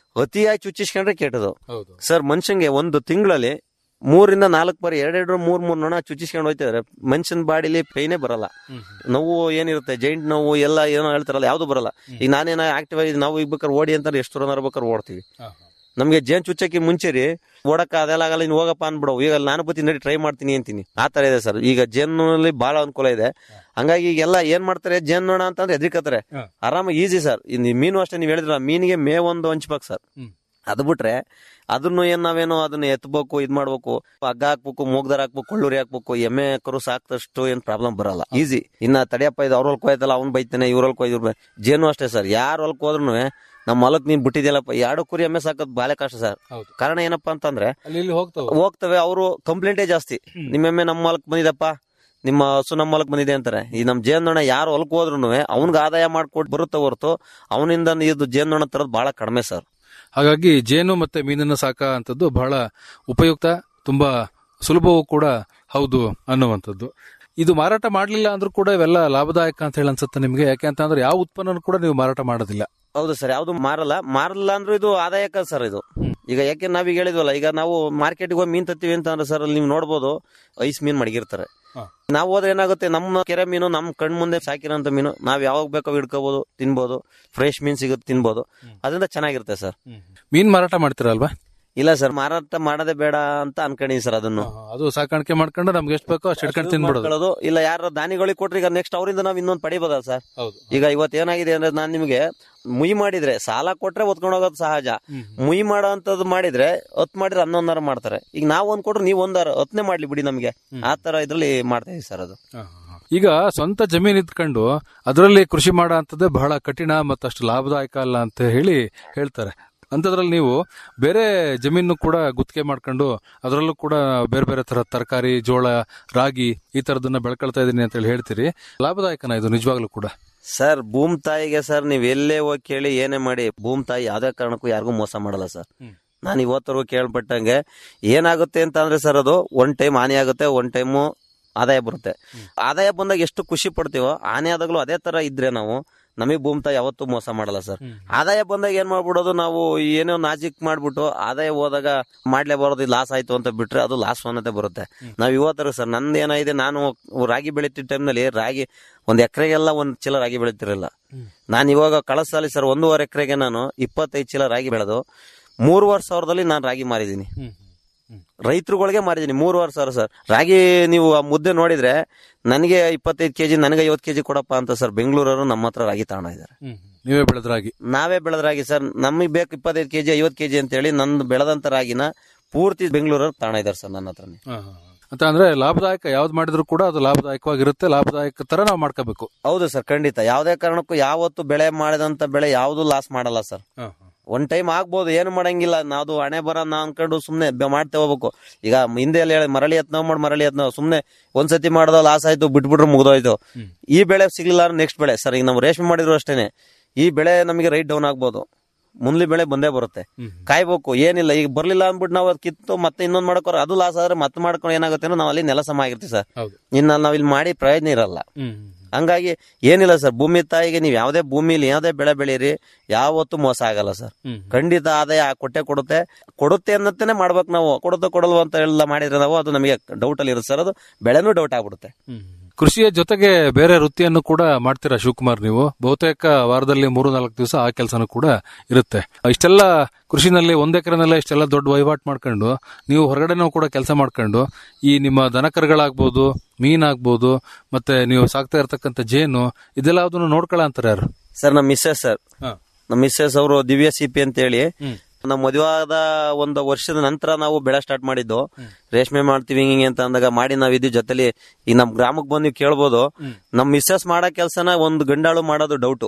Speaker 8: ಅತಿಯಾಗಿ ಚುಚ್ಚಿಸ್ಕೊಂಡ್ರೆ ಕೆಟ್ಟದು
Speaker 7: ಹೌದು
Speaker 8: ಸರ್ ಮನುಷ್ಯಂಗೆ ಒಂದು ತಿಂಗಳಲ್ಲಿ ಮೂರಿಂದ ನಾಲ್ಕು ಬಾರಿ ಎರಡೆರಡು ಮೂರ್ ಮೂರ್ ನೊಣ ಚುಚ್ಚಿಸ್ಕೊಂಡು ಹೋಯ್ತಿದ್ರೆ ಮನುಷ್ಯನ ಬಾಡಿಲಿ ಪೈನೇ ಬರಲ್ಲ ನೋವು ಏನಿರುತ್ತೆ ಜೈಂಟ್ ನೋವು ಎಲ್ಲ ಏನೋ ಹೇಳ್ತಾರಲ್ಲ ಯಾವ್ದು ಬರಲ್ಲ ಈಗ ನಾನೇನ ಆಕ್ಟಿವ್ ಆಗಿ ನಾವು ಈಗ ಬೇಕಾದ್ರೆ ಓಡಿ ಅಂತಾರೆ ಎಷ್ಟು ದೂರ ಬೇಕಾದ್ರೆ ಓಡ್ತೀವಿ ನಮ್ಗೆ ಜೇನ್ ಚುಚ್ಚಕ್ಕೆ ಮುಂಚೆ ರೀ ಓಡಕ್ಕ ಅದೆಲ್ಲ ಆಗಲ್ಲ ಇನ್ನು ಹೋಗಪ್ಪ ಅನ್ಬಿಡು ಈಗ ನಾನು ಬತ್ತೀನಿ ನಡಿ ಟ್ರೈ ಮಾಡ್ತೀನಿ ಅಂತೀನಿ ಆ ತರ ಇದೆ ಸರ್ ಈಗ ಜೇನಲ್ಲಿ ಬಹಳ ಅನುಕೂಲ ಇದೆ ಹಂಗಾಗಿ ಈಗೆಲ್ಲ ಏನ್ ಮಾಡ್ತಾರೆ ಜೇನ್ ನೋಣ ಅಂತಂದ್ರೆ ಎದ್ರಿಕತ್ತಾರೆ
Speaker 7: ಹ.
Speaker 8: ಆರಾಮ ಈಸಿ ಸರ್ ಇನ್ನು ಮೀನು ಅಷ್ಟೇ ನೀವು ಹೇಳಿದ್ರಲ್ಲ ಮೀನಿಗೆ ಮೇವೊಂದು ಹಂಚ್ಬೇಕು ಸರ್
Speaker 7: ಹ್ಮ್.
Speaker 8: ಅದು ಬಿಟ್ರೆ ಅದನ್ನು ಏನ್ ನಾವೇನೋ ಅದನ್ನ ಎತ್ತಬೇಕು ಇದ್ ಮಾಡ್ಬೇಕು ಹಗ್ಗ ಹಾಕ್ಬೇಕು ಮೂಗ್ದಾರ ಹಾಕ್ಬೇಕು ಕೊಳ್ಳೂರಿ ಹಾಕ್ಬೇಕು ಎಮ್ಮೆ ಕರು ಸಾಕ್ದಷ್ಟು ಏನ್ ಪ್ರಾಬ್ಲಮ್ ಬರಲ್ಲ ಈಸಿ ಇನ್ನ ತಡಿಯಪ್ಪ ಇದು ಅವ್ರ ಹೊಲ್ಕ್ ಹೋಯ್ತಲ್ಲ ಅವ್ನ್ ಬೈತಾನೆ ಇವ್ರ ಹೊಲ್ಕ್ ಹೋಯ್ತು ಇವ್ರ್ ಬೈ- ಜೇನು ಅಷ್ಟೇ ಸರ್ ಯಾರ ಹೊಲ್ಕ್ ಹೋದ್ರು ನಮ್ಮ ಹೊಲಕ್ ನೀನ್ ಬಿಟ್ಟಿದ್ಯಲ್ಲಪ್ಪ ಎರಡು ಕುರಿ ಎಮ್ಮೆ ಸಾಕೋದ್ ಬಾಳೆ ಕಷ್ಟ ಸರ್
Speaker 7: ಹೌದು
Speaker 8: ಕಾರಣ ಏನಪ್ಪಾ ಅಂತಂದ್ರೆ
Speaker 7: ಅಲ್ಲಿ ಇಲ್ಲಿ ಹೋಗ್ತಾವ
Speaker 8: ಹೋಗ್ತವೆ ಅವರು ಕಂಪ್ಲೇಂಟೇ ಜಾಸ್ತಿ ನಿಮ್ಮ ಎಮ್ಮೆ ನಮ್ಮ ಹೊಲಕ್ ಬಂದಿದಪ್ಪ ನಿಮ್ಮ ಹಸು ನಮ್ಮ ಹೊಲಕ್ ಬಂದಿದೆ ಅಂತಾರೆ ಈ ನಮ್ ಜೇನ್ನೊಣ ಯಾರು ಹೊಲಕ್ ಹೋದ್ರು ಅವ್ನ್ಗೆ ಆದಾಯ ಮಾಡ್ಕೊಟ್ಟು ಬರುತ್ತೆ ಹೊರತು ಅವನಿಂದ ಇದು ಜೇನ್ನೊಣ ತರದ್ ಬಹಳ ಕಡಿಮೆ ಸರ್
Speaker 7: ಹಾಗಾಗಿ ಜೇನು ಮತ್ತೆ ಮೀನನ್ನು ಸಾಕ ಅಂತದ್ದು ಬಹಳ ಉಪಯುಕ್ತ ತುಂಬಾ ಸುಲಭವೂ ಕೂಡ ಹೌದು ಅನ್ನುವಂಥದ್ದು ಇದು ಮಾರಾಟ ಮಾಡ್ಲಿಲ್ಲ ಅಂದ್ರೂ ಕೂಡ ಇವೆಲ್ಲ ಲಾಭದಾಯಕ ಅಂತ ಹೇಳಿ ಅನ್ಸುತ್ತೆ ನಿಮ್ಗೆ ಯಾಕೆ ಅಂತ ಅಂದ್ರೆ ಯಾವ ಉತ್ಪನ್ನ ಕೂಡ ನೀವು ಮಾರಾಟ ಮಾಡೋದಿಲ್ಲ
Speaker 8: ಹೌದು ಸರ್ ಯಾವ್ದು ಮಾರಲ್ಲ ಮಾರಲ್ಲ ಅಂದ್ರೂ ಇದು ಆದಾಯಕ ಸರ್ ಇದು ಈಗ ಯಾಕೆ ನಾವೀಗ ಹೇಳಿದ್ವಲ್ಲ ಈಗ ನಾವು ಮಾರ್ಕೆಟ್ಗೆ ಹೋಗಿ ಮೀನ್ ತತ್ತೀವಿ ಅಂತ ಅಂದ್ರೆ ಸರ್ ಅಲ್ಲಿ ನೀವು ನೋಡ್ಬೋದು ಐಸ್ ಮೀನ್ ಮಡಗಿರ್ತಾರೆ
Speaker 7: ಹಾ.
Speaker 8: ನಾವು ಹೋದ್ರೆ ಏನಾಗುತ್ತೆ ನಮ್ಮ ಕೆರೆ ಮೀನು ನಮ್ಮ ಕಣ್ ಮುಂದೆ ಸಾಕಿರೋಂಥ ಮೀನು ನಾವ್ ಯಾವಾಗ ಬೇಕೋ ಹಿಡ್ಕೋಬಹುದು ತಿನ್ಬೋದು ಫ್ರೆಶ್ ಮೀನ್ ಸಿಗುತ್ತೆ ತಿನ್ಬೋದು ಅದರಿಂದ ಚೆನ್ನಾಗಿರುತ್ತೆ ಸರ್
Speaker 7: ಮೀನ್ ಮಾರಾಟ ಮಾಡ್ತೀರಲ್ವಾ
Speaker 8: ಇಲ್ಲ ಸರ್ ಮಾರಾಟ ಮಾಡೋದೇ ಬೇಡ ಅಂತ ಅನ್ಕೊಂಡಿನಿ ಸರ್ ಅದನ್ನು
Speaker 7: ಅದು ಸಾಕಾಣಿಕೆ ಮಾಡ್ಕೊಂಡು ನಮ್ಗೆ ಎಷ್ಟು ಬೇಕೋ ಅಷ್ಟು ಇಟ್ಕೊಂಡು ತಿನ್ಬಿಡೋದು
Speaker 8: ಮಾಡ್ಕೊಳ್ಳೋದು ಇಲ್ಲ ಯಾರ ದಾನಿಗಳಿಗೆ ಕೊಟ್ರೆ ಈಗ ನೆಕ್ಸ್ಟ್ ಅವರಿಂದ ನಾವ್ ಇನ್ನೊಂದು ಪಡಿಬೋದಲ್ಲ ಸರ್
Speaker 7: ಹೌದು
Speaker 8: ಈಗ ಇವತ್ತು ಏನಾಗಿದೆ ಅಂದ್ರೆ ನಾನ್ ನಿಮ್ಗೆ ಮುಯಿ ಮಾಡಿದ್ರೆ ಸಾಲ ಕೊಟ್ರೆ ಒತ್ಕೊಂಡು ಹೋಗೋದು ಸಹಜ ಮುಯಿ ಮಾಡೋ ಅಂತದ್ದು ಮಾಡಿದ್ರೆ ಹತ್ ಮಾಡಿದ್ರೆ ಹನ್ನೊಂದರ ಮಾಡ್ತಾರೆ ಈಗ ನಾವ್ ಒಂದ್ ಕೊಟ್ರೆ ನೀವ್ ಒಂದಾರ ಹತ್ನೇ ಮಾಡ್ಲಿ ಬಿಡಿ ನಮ್ಗೆ ಆ ತರ ಇದ್ರಲ್ಲಿ ಮಾಡ್ತಾ ಇದೀವಿ ಸರ್ ಅದು
Speaker 7: ಈಗ ಸ್ವಂತ ಜಮೀನ್ ಇದ್ಕೊಂಡು ಅದರಲ್ಲಿ ಕೃಷಿ ಮಾಡೋ ಅಂತದ್ದೇ ಬಹಳ ಕಠಿಣ ಮತ್ತು ಅಷ್ಟು ಲಾಭದಾಯಕ ಅಲ್ಲ ಅಂತ ಹೇಳಿ ಹೇಳ್ತಾರೆ ಅಂಥದ್ರಲ್ಲಿ ನೀವು ಬೇರೆ ಜಮೀನು ಕೂಡ ಗುತ್ತಿಗೆ ಮಾಡ್ಕೊಂಡು ಅದರಲ್ಲೂ ಕೂಡ ಬೇರೆ ಬೇರೆ ತರ ತರಕಾರಿ ಜೋಳ ರಾಗಿ ಈ ತರದನ್ನ ಬೆಳ್ಕೊಳ್ತಾ ಇದೀನಿ ಅಂತ ಹೇಳಿ ಹೇಳ್ತೀರಿ ಲಾಭದಾಯಕನ ಇದು ನಿಜವಾಗ್ಲೂ ಕೂಡ
Speaker 8: ಸರ್ ಭೂಮ್ ತಾಯಿಗೆ ಸರ್ ನೀವ್ ಎಲ್ಲೇ ಹೋಗಿ ಕೇಳಿ ಏನೇ ಮಾಡಿ ಭೂಮ್ ತಾಯಿ ಯಾವ್ದೇ ಕಾರಣಕ್ಕೂ ಯಾರಿಗೂ ಮೋಸ ಮಾಡಲ್ಲ ಸರ್ ನಾನು ಇವತ್ತರೆಗೂ ಕೇಳ್ಪಟ್ಟಂಗೆ ಏನಾಗುತ್ತೆ ಅಂತ ಅಂದ್ರೆ ಸರ್ ಅದು ಒನ್ ಟೈಮ್ ಹಾನಿ ಆಗುತ್ತೆ ಒನ್ ಟೈಮು ಆದಾಯ ಬರುತ್ತೆ ಆದಾಯ ಬಂದಾಗ ಎಷ್ಟು ಖುಷಿ ಪಡ್ತೀವೋ ಹಾನಿ ಆದಾಗಲೂ ಅದೇ ತರ ಇದ್ರೆ ನಾವು ನಮಗೆ ಭೂಮ್ ತಾಯಿ ಯಾವತ್ತೂ ಮೋಸ ಮಾಡಲ್ಲ ಸರ್ ಆದಾಯ ಬಂದಾಗ ಏನ್ ಮಾಡ್ಬಿಡೋದು ನಾವು ಏನೋ ನಾಜಿಕ್ ಮಾಡ್ಬಿಟ್ಟು ಆದಾಯ ಹೋದಾಗ ಮಾಡ್ಲೇ ಬರೋದು ಲಾಸ್ ಆಯ್ತು ಅಂತ ಬಿಟ್ರೆ ಅದು ಲಾಸ್ ಅನ್ನೋದೇ ಬರುತ್ತೆ ನಾವ್ ಇವತ್ತರ ಸರ್ ನಂದು ಏನಾಗಿದೆ ನಾನು ರಾಗಿ ಬೆಳಿತಿದ್ದ ಟೈಮ್ನಲ್ಲಿ ರಾಗಿ ಒಂದ್ ಎಕರೆಗೆಲ್ಲ ಒಂದ್ ಚೀಲ ರಾಗಿ ಬೆಳಿತಿರಲಿಲ್ಲ ನಾನು ಇವಾಗ ಕಳಸಾಲಿ ಸರ್ ಒಂದೂವರೆ ಎಕರೆಗೆ ನಾನು ಇಪ್ಪತ್ತೈದು ಚೀಲ ರಾಗಿ ಬೆಳೆದು ಮೂರುವರೆ ಸಾವಿರದಲ್ಲಿ ನಾನು ರಾಗಿ ಮಾರಿದ್ದೀನಿ ರೈತರುಗಳಿಗೆ ಮಾರಿದ್ದೀನಿ ಮೂರುವರೆ ಸಾವಿರ ಸರ್ ರಾಗಿ ನೀವು ಆ ಮುದ್ದೆ ನೋಡಿದ್ರೆ ನನಗೆ ಇಪ್ಪತ್ತೈದು ಕೆಜಿ ನನಗೆ ಐವತ್ತು ಕೆಜಿ ಕೊಡಪ್ಪ ಅಂತ ಸರ್ ಬೆಂಗಳೂರವರು ನಮ್ಮ ಹತ್ರ ರಾಗಿ ತಗೊಂಡ ಇದ್ದಾರೆ
Speaker 7: ನೀವೇ ಬೆಳೆದ್ರಾಗಿ
Speaker 8: ನಾವೇ ಬೆಳೆದ ರಾಗಿ ಸರ್ ನಮಗೆ ಬೇಕು ಇಪ್ಪತ್ತೈದು ಕೆಜಿ ಐವತ್ತು ಕೆಜಿ ಅಂತ ಹೇಳಿ ನಂದು ಬೆಳೆದಂತ ರಾಗಿನ ಪೂರ್ತಿ ಬೆಂಗಳೂರವ್ರು ತಗೊಂಡ ಇದ್ದಾರೆ ಸರ್ ನನ್ನ ಹತ್ರನೇ
Speaker 7: ಅಂತ ಅಂದ್ರೆ ಲಾಭದಾಯಕ ಯಾವ್ದು ಮಾಡಿದ್ರು ಕೂಡ ಅದು ಲಾಭದಾಯಕವಾಗಿರುತ್ತೆ ಲಾಭದಾಯಕ ತರ ನಾವು ಮಾಡ್ಕೋಬೇಕು
Speaker 8: ಹೌದು ಸರ್ ಖಂಡಿತ ಯಾವುದೇ ಕಾರಣಕ್ಕೂ ಯಾವತ್ತು ಬೆಳೆ ಮಾಡಿದಂತ ಬೆಳೆ ಯಾವುದು ಲಾಸ್ ಮಾಡಲ್ಲ ಸರ್ ಒಂದ್ ಟೈಮ್ ಆಗ್ಬೋದು ಏನು ಮಾಡಂಗಿಲ್ಲ ನಾವು ಹಣೆ ಬರ ನಾ ಅನ್ಕೊಂಡು ಸುಮ್ನೆ ಬೆ- ಮಾಡ್ತಾ ಹೋಗ್ಬೇಕು ಈಗ ಹಿಂದೆ ಎಲ್ಲ ಹೇಳಿ ಮರಳಿ ಯತ್ನ ಮಾಡಿ ಮರಳಿ ಯತ್ನ ಸುಮ್ನೆ ಒಂದ್ಸತಿ ಮಾಡ್ದ ಲಾಸ್ ಆಯ್ತು ಬಿಟ್ಬಿಟ್ರೆ ಮುಗ್ದೋಯ್ತು ಈ ಬೆಳೆ ಸಿಗ್ಲಿಲ್ಲ ನೆಕ್ಸ್ಟ್ ಬೆಳೆ ಸರ್ ಈಗ ನಾವು ರೇಷ್ಮೆ ಮಾಡಿದ್ರು ಅಷ್ಟೇನೆ ಈ ಬೆಳೆ ನಮಗೆ ರೈಟ್ ಡೌನ್ ಆಗ್ಬೋದು ಮುಂದ್ಲಿ ಬೆಳೆ ಬಂದೇ ಬರುತ್ತೆ ಕಾಯ್ಬೇಕು ಏನಿಲ್ಲ ಈಗ ಬರ್ಲಿಲ್ಲ ಅಂದ್ಬಿಟ್ಟು ನಾವು ಅದ್ ಕಿತ್ತು ಮತ್ತೆ ಇನ್ನೊಂದ್ ಮಾಡ್ಕೋರ ಅದು ಲಾಸ್ ಆದ್ರೆ ಮತ್ತೆ ಮಾಡ್ಕೊಂಡು ಏನಾಗುತ್ತೆ ಅಂದ್ರೆ ನಾವು ಅಲ್ಲಿ ನೆಲ ಸಮ ಆಗಿರ್ತೀವಿ ಸರ್
Speaker 7: ಹೌದು
Speaker 8: ಇನ್ನ ನಾವ್ ಇಲ್ಲಿ ಮಾಡಿ ಪ್ರಯೋಜನ ಇರಲ್ಲ ಹಂಗಾಗಿ ಏನಿಲ್ಲ ಸರ್ ಭೂಮಿ ತಾಯಿಗೆ ನೀವು ಯಾವುದೇ ಭೂಮಿಲಿ ಯಾವುದೇ ಬೆಳೆ ಬೆಳೀರಿ ಯಾವತ್ತೂ ಮೋಸ ಆಗಲ್ಲ ಸರ್ ಖಂಡಿತ ಆದಾಯ ಕೊಟ್ಟೆ ಕೊಡುತ್ತೆ ಕೊಡುತ್ತೆ ಅನ್ನತ್ತೇನೆ ಮಾಡ್ಬೇಕು ನಾವು ಕೊಡುತ್ತೆ ಕೊಡಲ್ವ ಅಂತ ಎಲ್ಲ ಮಾಡಿದ್ರೆ ನಾವು ಅದು ನಮಗೆ ಡೌಟ್ ಅಲ್ಲಿ ಇರುತ್ತೆ ಸರ್ ಅದು ಬೆಳೆನೂ ಡೌಟ್ ಆಗ್ಬಿಡುತ್ತೆ
Speaker 7: ಕೃಷಿಯ ಜೊತೆಗೆ ಬೇರೆ ವೃತ್ತಿಯನ್ನು ಕೂಡ ಮಾಡ್ತೀರಾ ಶಿವಕುಮಾರ್ ನೀವು ಬಹುತೇಕ ವಾರದಲ್ಲಿ ಮೂರು ನಾಲ್ಕು ದಿವಸ ಆ ಕೆಲಸನೂ ಕೂಡ ಇರುತ್ತೆ ಇಷ್ಟೆಲ್ಲ ಕೃಷಿನಲ್ಲಿ ಒಂದ್ ಎಕರೆನಲ್ಲೇ ಇಷ್ಟೆಲ್ಲ ದೊಡ್ಡ ವಹಿವಾಟು ಮಾಡ್ಕೊಂಡು ನೀವು ಹೊರಗಡೆನೂ ಕೂಡ ಕೆಲಸ ಮಾಡ್ಕೊಂಡು ಈ ನಿಮ್ಮ ದನಕರುಗಳಾಗ್ಬೋದು ಮೀನಾಗ್ಬೋದು ಮತ್ತೆ ನೀವು ಸಾಕ್ತಾ ಇರ್ತಕ್ಕಂಥ ಜೇನು ಇದೆಲ್ಲ ಅದನ್ನು ನೋಡ್ಕೊಳ್ಳ ಅಂತಾರೆ ಯಾರು
Speaker 8: ಸರ್ ನಮ್ಮ ಮಿಸ್ಸಸ್ ಸರ್ ನಮ್ಮ ಮಿಸ್ಸಸ್ ಅವರು ದಿವ್ಯ ಸಿಪಿ ಅಂತ ಹೇಳಿ ನಮ್ಮ ಮದುವಾದ ಒಂದು ವರ್ಷದ ನಂತರ ನಾವು ಬೆಳೆ ಸ್ಟಾರ್ಟ್ ಮಾಡಿದ್ದು ರೇಷ್ಮೆ ಮಾಡ್ತೀವಿ ಹಿಂಗೆ ಅಂತ ಅಂದಾಗ ಮಾಡಿ ನಾವ್ ಇದ್ವಿ ಜೊತೆಲಿ ಈ ನಮ್ ಗ್ರಾಮಕ್ಕೆ ಬಂದು ನೀವು ಕೇಳ್ಬೋದು ನಮ್ ಮಿಸ್ಸಸ್ ಮಾಡೋ ಕೆಲ್ಸನ ಒಂದು ಗಂಡಾಳು ಮಾಡೋದು ಡೌಟ್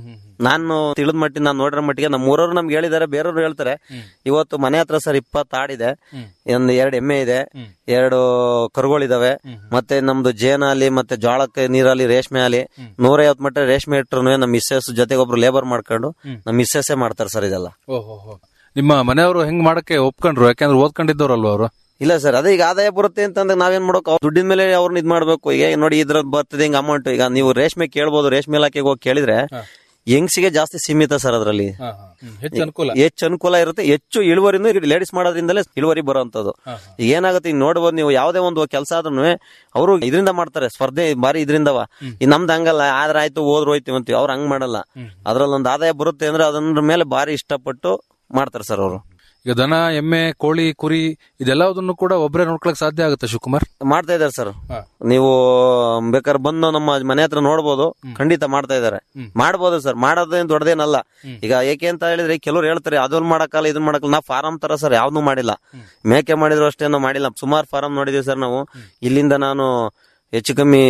Speaker 8: ನಾನು ತಿಳಿದ ಮಟ್ಟಿಗೆ ನಾನು ನೋಡಿರೋ ಮಟ್ಟಿಗೆ ನಮ್ಮ ಊರವ್ರು ನಮ್ಗೆ ಹೇಳಿದಾರೆ ಬೇರೆಯವ್ರು ಹೇಳ್ತಾರೆ ಇವತ್ತು ಮನೆ ಹತ್ರ ಸರ್ ಇಪ್ಪತ್ತು ಆಡಿದೆ ಒಂದು ಎರಡು ಎಮ್ಮೆ ಇದೆ ಎರಡು ಕರುಗಳಿದಾವೆ ಮತ್ತೆ ನಮ್ದು ಜೇನಲ್ಲಿ ಮತ್ತೆ ಜೋಳಕ್ಕೆ ನೀರಲ್ಲಿ ರೇಷ್ಮೆ ಅಲ್ಲಿ ನೂರೈವತ್ತು ಮಟ್ಟ ರೇಷ್ಮೆ ಇಟ್ಟರು ನಮ್ಮ ಮಿಸ್ಸಸ್ ಜೊತೆಗೆ ಒಬ್ರು ಲೇಬರ್ ಮಾಡ್ಕೊಂಡು ನಮ್ಮ ಮಿಸ್ಸಸ್ಸೇ ಮಾಡ್ತಾರೆ ಸರ್ ಇದೆಲ್ಲ
Speaker 7: ನಿಮ್ಮ ಮನೆಯವರು ಹೆಂಗ್ ಮಾಡಕ್ಕೆ ಒಪ್ಕೊಂಡ್ರು ಯಾಕಂದ್ರೆ ಓದ್ಕೊಂಡಿದ್ದವ್ರಲ್ವ ಅವರು
Speaker 8: ಇಲ್ಲ ಸರ್ ಅದೇ ಈಗ ಆದಾಯ ಬರುತ್ತೆ ಅಂತಂದ್ರೆ ನಾವೇನ್ ಮಾಡೋಕೆ ಅವ್ರ ದುಡ್ಡಿನ ಮೇಲೆ ಅವ್ರನ್ನ ಇದ್ ಮಾಡ್ಬೇಕು ಈಗ ನೋಡಿ ಇದ್ರ ಬರ್ತದೆ ಹಿಂಗ ಅಮೌಂಟ್ ಈಗ ನೀವು ರೇಷ್ಮೆ ಕೇಳ್ಬೋದು ರೇಷ್ಮೆ ಇಲಾಖೆಗೆ ಹೋಗಿ ಕೇಳಿದ್ರೆ ಯಂಗ್ಸಿಗೆ ಜಾಸ್ತಿ ಸೀಮಿತ ಸರ್ ಅದರಲ್ಲಿ
Speaker 7: ಹೆಚ್ಚು ಅನುಕೂಲ
Speaker 8: ಹೆಚ್ಚು ಅನುಕೂಲ ಇರುತ್ತೆ ಹೆಚ್ಚು ಇಳುವರಿನೂ ಲೇಡೀಸ್ ಮಾಡೋದ್ರಿಂದಲೇ ಇಳುವರಿ ಬರುವಂತದ್ದು ಈಗ ಏನಾಗುತ್ತೆ ಈಗ ನೋಡ್ಬೋದು ನೀವು ಯಾವುದೇ ಒಂದು ಕೆಲಸ ಆದ್ರೂ ಅವರು ಇದರಿಂದ ಮಾಡ್ತಾರೆ ಸ್ಪರ್ಧೆ ಬಾರಿ ಇದರಿಂದವ ಈ ನಮ್ದು ಹಂಗಲ್ಲ ಆದ್ರೆ ಆಯ್ತು ಹೋದ್ರು ಹೋಯ್ತು ಅಂತೀವಿ ಅವ್ರು ಹಂಗ್ ಮಾಡಲ್ಲ ಅದ್ರಲ್ಲೊಂದು ಆದಾಯ ಬರುತ್ತೆ ಅಂದ್ರೆ ಅದ್ರ ಮೇಲೆ ಬಾರಿ ಇಷ್ಟಪಟ್ಟು ಮಾಡ್ತಾರೆ ಸರ್ ಅವರು
Speaker 7: ಈಗ ದನ ಎಮ್ಮೆ ಕೋಳಿ ಕುರಿ ಇದೆಲ್ಲದನ್ನು ಕೂಡ ಒಬ್ಬರೇ ನೋಡ್ಕೊಳಕ್ ಸಾಧ್ಯ ಆಗುತ್ತೆ ಶಿವಕುಮಾರ್
Speaker 8: ಮಾಡ್ತಾ ಇದಾರೆ ಸರ್ ನೀವು ಬೇಕಾದ್ರೆ ಬಂದು ನಮ್ಮ ಮನೆ ಹತ್ರ ನೋಡ್ಬೋದು ಖಂಡಿತ ಮಾಡ್ತಾ ಇದಾರೆ ಮಾಡ್ಬೋದು ಸರ್ ಮಾಡೋದೇನ್ ದೊಡ್ಡದೇನಲ್ಲ ಈಗ ಏಕೆ ಅಂತ ಹೇಳಿದ್ರೆ ಕೆಲವ್ರು ಹೇಳ್ತಾರೆ ಅದನ್ನ ಮಾಡಕ್ಕಲ್ಲ ಇದನ್ನ ಮಾಡಕ್ಕಲ್ಲ ನಾವು ಫಾರಂ ತರ ಸರ್ ಯಾವ್ದು ಮಾಡಿಲ್ಲ ಮೇಕೆ ಮಾಡಿದ್ರು ಅಷ್ಟೇ ನಾವು ಮಾಡಿಲ್ಲ ಸುಮಾರು ಫಾರಂ ನೋಡಿದೀವಿ ಸರ್ ನಾವು ಇಲ್ಲಿಂದ ನಾನು ಹೆಚ್ಚು ಕಮ್ಮಿ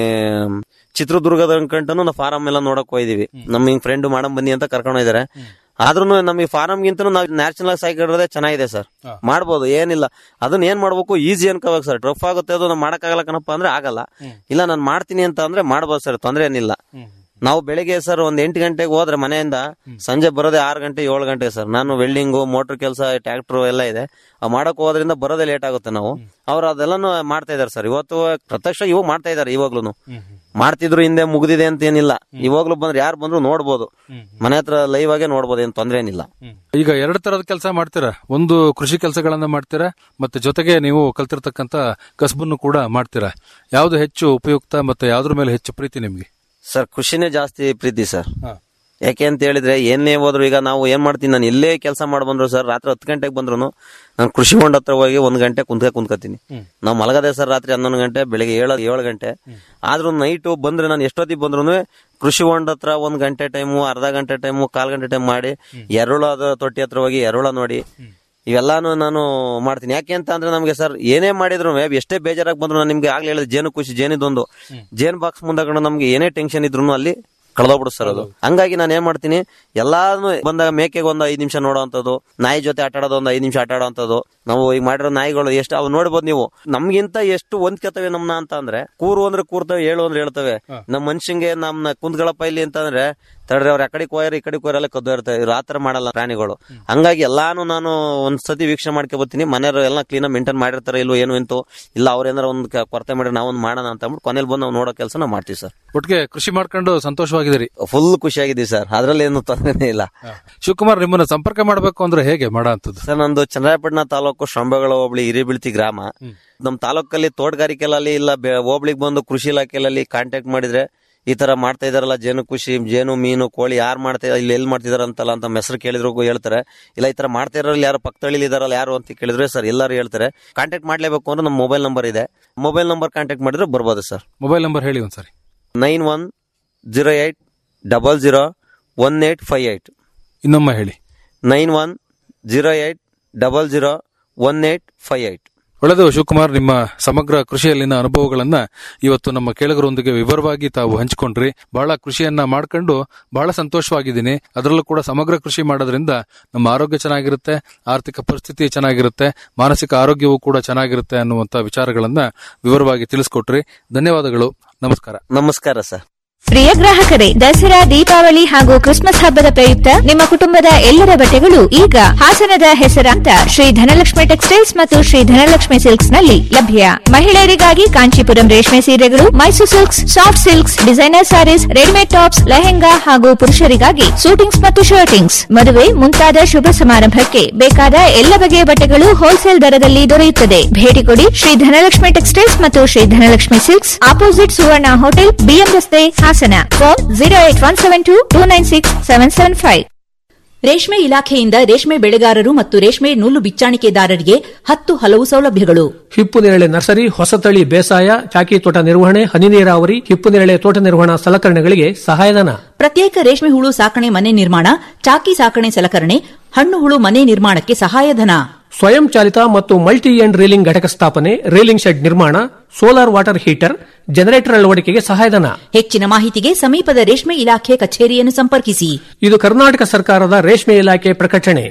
Speaker 8: ಚಿತ್ರದುರ್ಗದ ಕಂಟನು ನಾವು ಫಾರಂ ಎಲ್ಲ ನೋಡಕ್ ಹೋಗಿದೀವಿ ನಮ್ಮ ಹಿಂಗ್ ಫ್ರೆಂಡ್ ಮಾಡಮ್ ಬನ್ನಿ ಅಂತ ಕರ್ಕೊಂಡು ಹೋಗಿದ್ದಾರೆ ಆದ್ರೂ ನಮಗೆ ಫಾರಂ ನಾವು ನ್ಯಾಚುರಲ್ ಸಾಕಿರೋದೇ ಚೆನ್ನಾಗಿದೆ ಸರ್ ಮಾಡ್ಬೋದು ಏನಿಲ್ಲ ಅದನ್ನ ಏನ್ ಮಾಡ್ಬೇಕು ಈಸಿ ಅನ್ಕೋಬೇಕು ಸರ್ ಟಫ್ ಆಗುತ್ತೆ ಅದು ನಾವು ಮಾಡಕ್ಕಾಗಲ್ಲ ಕಣಪ್ಪ ಅಂದ್ರೆ ಆಗಲ್ಲ ಇಲ್ಲ ನಾನು ಮಾಡ್ತೀನಿ ಅಂತ ಅಂದ್ರೆ ಮಾಡ್ಬೋದು ಸರ್ ತೊಂದ್ರೆ ಏನಿಲ್ಲ ನಾವು ಬೆಳಿಗ್ಗೆ ಸರ್ ಒಂದ್ ಎಂಟು ಗಂಟೆಗೆ ಹೋದ್ರೆ ಮನೆಯಿಂದ ಸಂಜೆ ಬರೋದೇ ಆರು ಗಂಟೆ ಏಳು ಗಂಟೆ ಸರ್ ನಾನು ವೆಲ್ಡಿಂಗು ಮೋಟರ್ ಕೆಲಸ ಟ್ರ್ಯಾಕ್ಟರ್ ಎಲ್ಲ ಇದೆ ಆ ಮಾಡಕ್ ಹೋದ್ರಿಂದ ಬರೋದೇ ಲೇಟ್ ಆಗುತ್ತೆ ನಾವು ಅವ್ರು ಅದೆಲ್ಲಾನು ಮಾಡ್ತಾ ಇದಾರೆ ಸರ್ ಇವತ್ತು ಪ್ರತ್ಯಕ್ಷ ಇವಾಗ ಮಾಡ್ತಾ ಇದಾರೆ ಇವಾಗ್ಲೂ ಮಾಡ್ತಿದ್ರು ಹಿಂದೆ ಮುಗ್ದಿದೆ ಅಂತ ಏನಿಲ್ಲ ಇವಾಗ್ಲೂ ಬಂದ್ರೆ ಯಾರು ಬಂದ್ರು ನೋಡ್ಬೋದು ಮನೆ ಹತ್ರ ಲೈವ್ ಆಗೇ ನೋಡ್ಬೋದು ಏನ್ ತೊಂದ್ರೆ ಏನಿಲ್ಲ
Speaker 7: ಈಗ ಎರಡು ತರದ ಕೆಲಸ ಮಾಡ್ತೀರಾ ಒಂದು ಕೃಷಿ ಕೆಲಸಗಳನ್ನ ಮಾಡ್ತೀರಾ ಮತ್ತೆ ಜೊತೆಗೆ ನೀವು ಕಲ್ತಿರ್ತಕ್ಕಂತ ಕಸಬನ್ನು ಕೂಡ ಮಾಡ್ತೀರಾ ಯಾವ್ದು ಹೆಚ್ಚು ಉಪಯುಕ್ತ ಮತ್ತೆ ಯಾವ್ದ್ರ ಮೇಲೆ ಹೆಚ್ಚು ಪ್ರೀತಿ ನಿಮ್ಗೆ
Speaker 8: ಸರ್ ಖುಷಿನೇ ಜಾಸ್ತಿ ಪ್ರೀತಿ ಸರ್ ಯಾಕೆ ಅಂತ ಹೇಳಿದ್ರೆ ಏನೇ ಹೋದ್ರು ಈಗ ನಾವು ಏನ್ ಮಾಡ್ತೀನಿ ನಾನು ಎಲ್ಲೇ ಕೆಲಸ ಮಾಡಿ ಬಂದ್ರು ಸರ್ ರಾತ್ರಿ ಹತ್ತು ಗಂಟೆಗೆ ಬಂದ್ರು ನಾನು ಕೃಷಿ ಹೊಂಡ ಹತ್ರ ಹೋಗಿ ಒಂದ್ ಗಂಟೆ ಕುಂತ್ಕ ಕುಂತ್ಕತೀನಿ ನಾವು ಮಲಗದೆ ಸರ್ ರಾತ್ರಿ ಹನ್ನೊಂದು ಗಂಟೆ ಬೆಳಿಗ್ಗೆ ಏಳು ಏಳು ಗಂಟೆ ಆದ್ರೂ ನೈಟು ಬಂದ್ರೆ ನಾನು ಎಷ್ಟೊತ್ತಿಗೆ ಬಂದ್ರು ಕೃಷಿ ಹೊಂಡ ಹತ್ರ ಒಂದ್ ಗಂಟೆ ಟೈಮು ಅರ್ಧ ಗಂಟೆ ಟೈಮು ಕಾಲ್ ಗಂಟೆ ಟೈಮ್ ಮಾಡಿ ಎರುಳ ಅದ ತೊಟ್ಟಿ ಹತ್ರ ಹೋಗಿ ಎರುಳ ನೋಡಿ ಇವೆಲ್ಲಾನು ನಾನು ಮಾಡ್ತೀನಿ ಯಾಕೆ ಅಂತ ಅಂದ್ರೆ ನಮಗೆ ಸರ್ ಏನೇ ಮಾಡಿದ್ರು ಎಷ್ಟೇ ಬೇಜಾರಾಗಿ ಬಂದ್ರು ನಾನು ನಿಮ್ಗೆ ಆಗ್ಲೇ ಹೇಳಿದ ಜೇನು ಖುಷಿ ಜೇನಿದೊಂದು ಜೇನ್ ಬಾಕ್ಸ್ ಮುಂದಾಕೊಂಡು ನಮ್ಗೆ ಏನೇ ಟೆನ್ಷನ್ ಇದ್ರು ಅಲ್ಲಿ ಕಳೆದೋಗ್ಬಿಡುತ್ತೆ ಸರ್ ಅದು ಹಂಗಾಗಿ ನಾನು ಏನ್ ಮಾಡ್ತೀನಿ ಎಲ್ಲಾನು ಬಂದಾಗ ಮೇಕೆಗೆ ಒಂದು ಐದ್ ನಿಮಿಷ ನೋಡೋವಂಥದ್ದು ನಾಯಿ ಜೊತೆ ಆಟ ಆಡೋದು ಒಂದು ಐದ್ ನಿಮಿಷ ಆಟ ಆಡೋವಂಥದ್ದು ನಾವು ಈಗ ಮಾಡಿರೋ ನಾಯಿಗಳು ಎಷ್ಟು ಅವು ನೋಡ್ಬೋದು ನೀವು ನಮ್ಗಿಂತ ಎಷ್ಟು ಹೊಂದ್ಕತವೆ ನಮ್ನ ಅಂತ ಅಂದ್ರೆ ಕೂರು ಅಂದ್ರೆ ಕೂರ್ತವೆ ಹೇಳು ಅಂದ್ರೆ ಹೇಳ್ತವೆ ನಮ್ಮ ಮನುಷ್ಯಂಗೆ ನಮ್ನ ಕುಂತ್ಗಳಪ್ಪ ಇಲ್ಲಿ ಅಂತಂದ್ರೆ ತಡ್ರಿ ಅವ್ರ ಕಡೆ ಕೋಯರ್ ಈ ಕಡೆ ಕೋಯರೆಲ್ಲ ಕದ್ದು ಇರ್ತವೆ ಇವ್ರು ಆತರ ಮಾಡಲ್ಲ ಪ್ರಾಣಿಗಳು ಹಂಗಾಗಿ ಎಲ್ಲಾನು ನಾನು ಒಂದ್ ಸತಿ ವೀಕ್ಷಣೆ ಮಾಡ್ಕೊ ಬರ್ತೀನಿ ಮನೆಯವರು ಎಲ್ಲ ಕ್ಲೀನ್ ಮೇಂಟೈನ್ ಮಾಡಿರ್ತಾರೆ ಇಲ್ವೋ ಏನು ಎಂತು ಇಲ್ಲ ಅವ್ರೇನಾರ ಒಂದ್ ಕ- ಕೊರತೆ ಮಾಡಿ ನಾವೊಂದ್ ಮಾಡೋಣ ಅಂತ ಅಂದ್ಬಿಟ್ಟು ಕೊನೆಯಲ್ಲಿ ಬಂದು ನಾವು ನೋಡೋ ಕೆಲಸ ನಾವು ಮಾಡ್ತೀವಿ ಸರ್
Speaker 7: ಒಟ್ಟಿಗೆ ಕೃಷಿ ಮಾಡ್ಕೊಂಡು ಸಂತೋಷವಾಗಿದ್ದೀರಿ
Speaker 8: ಫುಲ್ ಖುಷಿಯಾಗಿದ್ದೀವಿ ಸರ್ ಅದ್ರಲ್ಲಿ ಏನು ತೊಂದರೆನೇ ಇಲ್ಲ
Speaker 7: ಶಿವಕುಮಾರ್ ನಿಮ್ಮನ್ನ ಸಂಪರ್ಕ ಮಾಡಬೇಕು ಅಂದ್ರೆ ಹೇಗೆ ಮಾಡೋ ಅಂತದ್ದು
Speaker 8: ಸರ್ ನಂದು ಚನ್ನರಾಯಪಟ್ಟಣ ತಾಲೂಕು ಶ್ರಂಬಗಳ ಹೋಬಳಿ ಹಿರಿಬಿಳ್ತಿ ಗ್ರಾಮ ನಮ್ ತಾಲೂಕಲ್ಲಿ ತೋಟಗಾರಿಕೆಯಲ್ಲಿ ಇಲ್ಲ ಬೆ- ಹೋಬಳಿಗೆ ಬಂದು ಕೃಷಿ ಇಲಾಖೆಯಲ್ಲಿ ಕಾಂಟ್ಯಾಕ್ಟ್ ಮಾಡಿದ್ರೆ ಈ ತರ ಮಾಡ್ತಾ ಇದಾರಲ್ಲ ಜೇನು ಕೃಷಿ ಜೇನು ಮೀನು ಕೋಳಿ ಯಾರು ಮಾಡ್ತಾ ಇಲ್ಲಿ ಎಲ್ಲಿ ಮಾಡ್ತಿದಾರ ಅಂತಲ್ಲ ಅಂತ ಹೆಸರು ಕೇಳಿದ್ರು ಹೇಳ್ತಾರೆ ಇಲ್ಲ ಈ ತರ ಮಾಡ್ತಾ ಇರೋರಲ್ಲಿ ಯಾರು ಪಕ್ಕದಲ್ಲಿ ಇದಾರಲ್ಲ ಯಾರು ಅಂತ ಕೇಳಿದ್ರೆ ಸರ್ ಎಲ್ಲರೂ ಹೇಳ್ತಾರೆ ಕಾಂಟ್ಯಾಕ್ಟ್ ಮಾಡ್ಲೇಬೇಕು ಅಂದ್ರೆ ನಮ್ಮ ಮೊಬೈಲ್ ನಂಬರ್ ಇದೆ ಮೊಬೈಲ್ ನಂಬರ್ ಕಾಂಟ್ಯಾಕ್ಟ್ ಮಾಡಿದ್ರೆ ಬರ್ಬೋದು ಸರ್
Speaker 7: ಮೊಬೈಲ್ ನಂಬರ್ ಹೇಳಿ ಒಂದ್ಸರಿ
Speaker 8: nine one zero eight double zero one eight five eight
Speaker 7: ಇನ್ನೊಮ್ಮೆ ಹೇಳಿ
Speaker 8: nine one zero eight double zero one eight five eight
Speaker 7: ಒಳ್ಳೆದು ಶಿವಕುಮಾರ್ ನಿಮ್ಮ ಸಮಗ್ರ ಕೃಷಿಯಲ್ಲಿನ ಅನುಭವಗಳನ್ನ ಇವತ್ತು ನಮ್ಮ ಕೇಳುಗರೊಂದಿಗೆ ವಿವರವಾಗಿ ತಾವು ಹಂಚಿಕೊಂಡ್ರಿ ಬಹಳ ಕೃಷಿಯನ್ನ ಮಾಡ್ಕೊಂಡು ಬಹಳ ಸಂತೋಷವಾಗಿದ್ದೀನಿ ಅದರಲ್ಲೂ ಕೂಡ ಸಮಗ್ರ ಕೃಷಿ ಮಾಡೋದ್ರಿಂದ ನಮ್ಮ ಆರೋಗ್ಯ ಚೆನ್ನಾಗಿರುತ್ತೆ ಆರ್ಥಿಕ ಪರಿಸ್ಥಿತಿ ಚೆನ್ನಾಗಿರುತ್ತೆ ಮಾನಸಿಕ ಆರೋಗ್ಯವೂ ಕೂಡ ಚೆನ್ನಾಗಿರುತ್ತೆ ಅನ್ನುವಂತ ವಿಚಾರಗಳನ್ನ ವಿವರವಾಗಿ ತಿಳಿಸ್ಕೊಟ್ರಿ ಧನ್ಯವಾದಗಳು ನಮಸ್ಕಾರ
Speaker 8: ನಮಸ್ಕಾರ ಸರ್
Speaker 3: ಪ್ರಿಯ ಗ್ರಾಹಕರೇ ದಸರಾ ದೀಪಾವಳಿ ಹಾಗೂ ಕ್ರಿಸ್ಮಸ್ ಹಬ್ಬದ ಪ್ರಯುಕ್ತ ನಿಮ್ಮ ಕುಟುಂಬದ ಎಲ್ಲರ ಬಟ್ಟೆಗಳು ಈಗ ಹಾಸನದ ಹೆಸರಾಂತ ಶ್ರೀ ಧನಲಕ್ಷ್ಮಿ ಟೆಕ್ಸ್ಟೈಲ್ಸ್ ಮತ್ತು ಶ್ರೀ ಧನಲಕ್ಷ್ಮಿ ಸಿಲ್ಕ್ಸ್ ನಲ್ಲಿ ಲಭ್ಯ ಮಹಿಳೆಯರಿಗಾಗಿ ಕಾಂಚೀಪುರಂ ರೇಷ್ಮೆ ಸೀರೆಗಳು Mysuru silks soft silks designer sarees readymade tops lehenga ಹಾಗೂ ಪುರುಷರಿಗಾಗಿ ಸೂಟಿಂಗ್ಸ್ ಮತ್ತು ಶರ್ಟಿಂಗ್ಸ್ ಮದುವೆ ಮುಂತಾದ ಶುಭ ಸಮಾರಂಭಕ್ಕೆ ಬೇಕಾದ ಎಲ್ಲ ಬಗೆಯ ಬಟ್ಟೆಗಳು ಹೋಲ್ಸೇಲ್ ದರದಲ್ಲಿ ದೊರೆಯುತ್ತದೆ ಭೇಟಿ ಕೊಡಿ ಶ್ರೀ ಧನಲಕ್ಷ್ಮಿ ಟೆಕ್ಸ್ಟೈಲ್ಸ್ ಮತ್ತು Shri Dhanalakshmi silks opposite Suvarna hotel BM ರಸ್ತೆ Hassan phone zero eight one seven two two nine six seven seven five
Speaker 9: ರೇಷ್ಮೆ ಇಲಾಖೆಯಿಂದ ರೇಷ್ಮೆ ಬೆಳೆಗಾರರು ಮತ್ತು ರೇಷ್ಮೆ ನೂಲು ಬಿಚ್ಚಾಣಿಕೆದಾರರಿಗೆ ಹತ್ತು ಹಲವು ಸೌಲಭ್ಯಗಳು
Speaker 10: ಹಿಪ್ಪು ನೇರಳೆ ನರ್ಸರಿ ಹೊಸತಳಿ ಬೇಸಾಯ ಚಾಕಿ ತೋಟ ನಿರ್ವಹಣೆ ಹನಿ ನೀರಾವರಿ ಹಿಪ್ಪು ನೇರಳೆ ತೋಟ ನಿರ್ವಹಣಾ ಸಲಕರಣೆಗಳಿಗೆ ಸಹಾಯಧನ
Speaker 9: ಪ್ರತ್ಯೇಕ ರೇಷ್ಮೆ ಹುಳು ಸಾಕಣೆ ಮನೆ ನಿರ್ಮಾಣ ಚಾಕಿ ಸಾಕಣೆ ಸಲಕರಣೆ ಹಣ್ಣು ಹುಳು ಮನೆ ನಿರ್ಮಾಣಕ್ಕೆ ಸಹಾಯಧನ
Speaker 10: ಸ್ವಯಂ ಚಾಲಿತ ಮತ್ತು ಮಲ್ಟಿ ಎಂಡ್ ರೀಲಿಂಗ್ ಘಟಕ ಸ್ಥಾಪನೆ ರೀಲಿಂಗ್ ಶೆಡ್ ನಿರ್ಮಾಣ ಸೋಲಾರ್ ವಾಟರ್ ಹೀಟರ್ ಜನರೇಟರ್ ಅಳವಡಿಕೆಗೆ ಸಹಾಯಧನ
Speaker 9: ಹೆಚ್ಚಿನ ಮಾಹಿತಿಗೆ ಸಮೀಪದ ರೇಷ್ಮೆ ಇಲಾಖೆ ಕಚೇರಿಯನ್ನು ಸಂಪರ್ಕಿಸಿ
Speaker 10: ಇದು ಕರ್ನಾಟಕ ಸರ್ಕಾರದ ರೇಷ್ಮೆ ಇಲಾಖೆ ಪ್ರಕಟಣೆ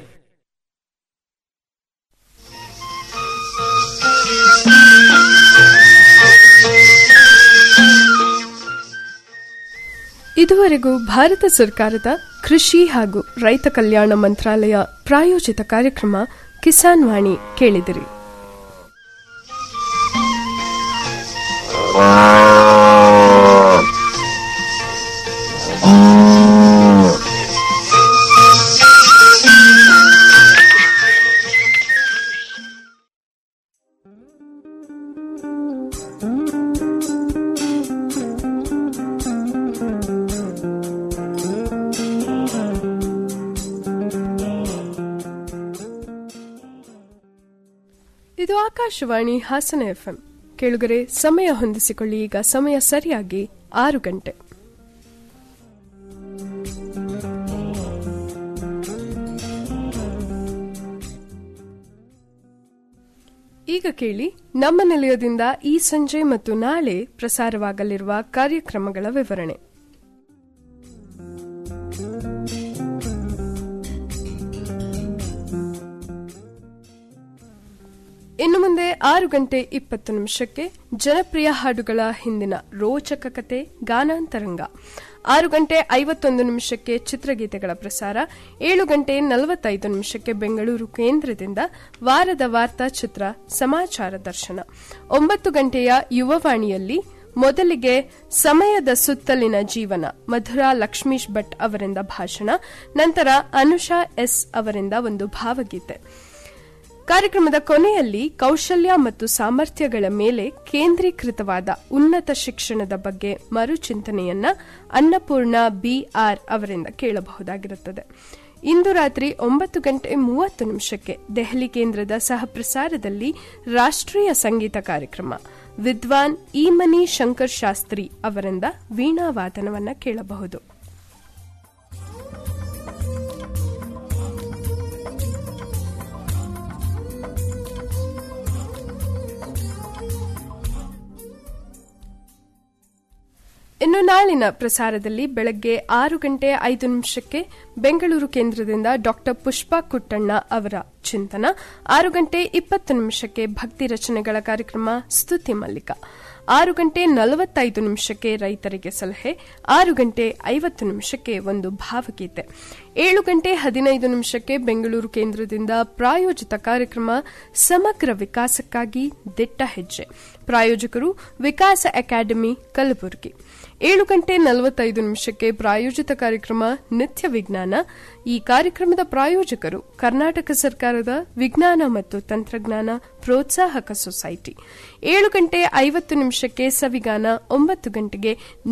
Speaker 6: ಇದುವರೆಗೂ ಭಾರತ ಸರ್ಕಾರದ ಕೃಷಿ ಹಾಗೂ ರೈತ ಕಲ್ಯಾಣ ಮಂತ್ರಾಲಯ ಪ್ರಾಯೋಜಿತ ಕಾರ್ಯಕ್ರಮ ಕಿಸಾನ್ ವಾಣಿ ಕೇಳಿದಿರಿ
Speaker 1: Oh
Speaker 6: ಆಕಾಶವಾಣಿ ಹಾಸನ ಎಫ್ಎಂ ಕೇಳುಗರೆ ಸಮಯ ಹೊಂದಿಸಿಕೊಳ್ಳಿ ಈಗ ಸಮಯ ಸರಿಯಾಗಿ ಆರು ಗಂಟೆ ಈಗ ಕೇಳಿ ನಮ್ಮ ನಿಲಯದಿಂದ ಈ ಸಂಜೆ ಮತ್ತು ನಾಳೆ ಪ್ರಸಾರವಾಗಲಿರುವ ಕಾರ್ಯಕ್ರಮಗಳ ವಿವರಣೆ ಇನ್ನು ಮುಂದೆ ಆರು ಗಂಟೆ ಇಪ್ಪತ್ತು ನಿಮಿಷಕ್ಕೆ ಜನಪ್ರಿಯ ಹಾಡುಗಳ ಹಿಂದಿನ ರೋಚಕ ಕತೆ ಗಾನಾಂತರಂಗ ಆರು ಗಂಟೆ ಐವತ್ತೊಂದು ನಿಮಿಷಕ್ಕೆ ಚಿತ್ರಗೀತೆಗಳ ಪ್ರಸಾರ ಏಳು ಗಂಟೆ ನಲವತ್ತೈದು ನಿಮಿಷಕ್ಕೆ ಬೆಂಗಳೂರು ಕೇಂದ್ರದಿಂದ ವಾರದ ವಾರ್ತಾ ಚಿತ್ರ ಸಮಾಚಾರ ದರ್ಶನ ಒಂಬತ್ತು ಗಂಟೆಯ ಯುವವಾಣಿಯಲ್ಲಿ ಮೊದಲಿಗೆ ಸಮಯದ ಸುತ್ತಲಿನ ಜೀವನ ಮಧುರಾ ಲಕ್ಷ್ಮೀಶ್ ಭಟ್ ಅವರಿಂದ ಭಾಷಣ ನಂತರ ಅನುಷಾ ಎಸ್ ಅವರಿಂದ ಒಂದು ಭಾವಗೀತೆ ಕಾರ್ಯಕ್ರಮದ ಕೊನೆಯಲ್ಲಿ ಕೌಶಲ್ಯ ಮತ್ತು ಸಾಮರ್ಥ್ಯಗಳ ಮೇಲೆ ಕೇಂದ್ರೀಕೃತವಾದ ಉನ್ನತ ಶಿಕ್ಷಣದ ಬಗ್ಗೆ ಮರುಚಿಂತನೆಯನ್ನ ಅನ್ನಪೂರ್ಣ ಬಿಆರ್ ಅವರಿಂದ ಕೇಳಬಹುದಾಗಿರುತ್ತದೆ ಇಂದು ರಾತ್ರಿ ಒಂಬತ್ತು ಗಂಟೆ ಮೂವತ್ತು ನಿಮಿಷಕ್ಕೆ ದೆಹಲಿ ಕೇಂದ್ರದ ಸಹ ಪ್ರಸಾರದಲ್ಲಿ ರಾಷ್ಟ್ರೀಯ ಸಂಗೀತ ಕಾರ್ಯಕ್ರಮ ವಿದ್ವಾನ್ ಈಮನಿ ಶಂಕರ್ ಶಾಸ್ತ್ರಿ ಅವರಿಂದ ವೀಣಾ ವಾದನವನ್ನ ಕೇಳಬಹುದು ಇನ್ನು ನಾಳಿನ ಪ್ರಸಾರದಲ್ಲಿ ಬೆಳಗ್ಗೆ ಆರು ಗಂಟೆ ಐದು ನಿಮಿಷಕ್ಕೆ ಬೆಂಗಳೂರು ಕೇಂದ್ರದಿಂದ ಡಾಕ್ಟರ್ ಪುಷ್ಪಾ ಕುಟ್ಟಣ್ಣ ಅವರ ಚಿಂತನ ಆರು ಗಂಟೆ ಇಪ್ಪತ್ತು ನಿಮಿಷಕ್ಕೆ ಭಕ್ತಿ ರಚನೆಗಳ ಕಾರ್ಯಕ್ರಮ ಸ್ತುತಿ ಮಲ್ಲಿಕ ಆರು ಗಂಟೆ ನಲವತ್ತೈದು ನಿಮಿಷಕ್ಕೆ ರೈತರಿಗೆ ಸಲಹೆ ಆರು ಗಂಟೆ ಐವತ್ತು ನಿಮಿಷಕ್ಕೆ ಒಂದು ಭಾವಗೀತೆ ಏಳು ಗಂಟೆ ಹದಿನೈದು ನಿಮಿಷಕ್ಕೆ ಬೆಂಗಳೂರು ಕೇಂದ್ರದಿಂದ ಪ್ರಾಯೋಜಿತ ಕಾರ್ಯಕ್ರಮ ಸಮಗ್ರ ವಿಕಾಸಕ್ಕಾಗಿ ದಿಟ್ಟ ಹೆಜ್ಜೆ ಪ್ರಾಯೋಜಕರು ವಿಕಾಸ ಅಕಾಡೆಮಿ ಕಲಬುರಗಿ ಏಳು ಗಂಟೆ ನಲವತ್ತೈದು ನಿಮಿಷಕ್ಕೆ ಪ್ರಾಯೋಜಿತ ಕಾರ್ಯಕ್ರಮ ನಿತ್ಯ ವಿಜ್ಞಾನ ಈ ಕಾರ್ಯಕ್ರಮದ ಪ್ರಾಯೋಜಕರು ಕರ್ನಾಟಕ ಸರ್ಕಾರದ ವಿಜ್ಞಾನ ಮತ್ತು ತಂತ್ರಜ್ಞಾನ ಪ್ರೋತ್ಸಾಹಕ ಸೊಸೈಟಿ ಏಳು ಗಂಟೆ ಐವತ್ತು ನಿಮಿಷಕ್ಕೆ ಸವಿಗಾನ ಒಂಬತ್ತು ಗಂಟೆಗೆ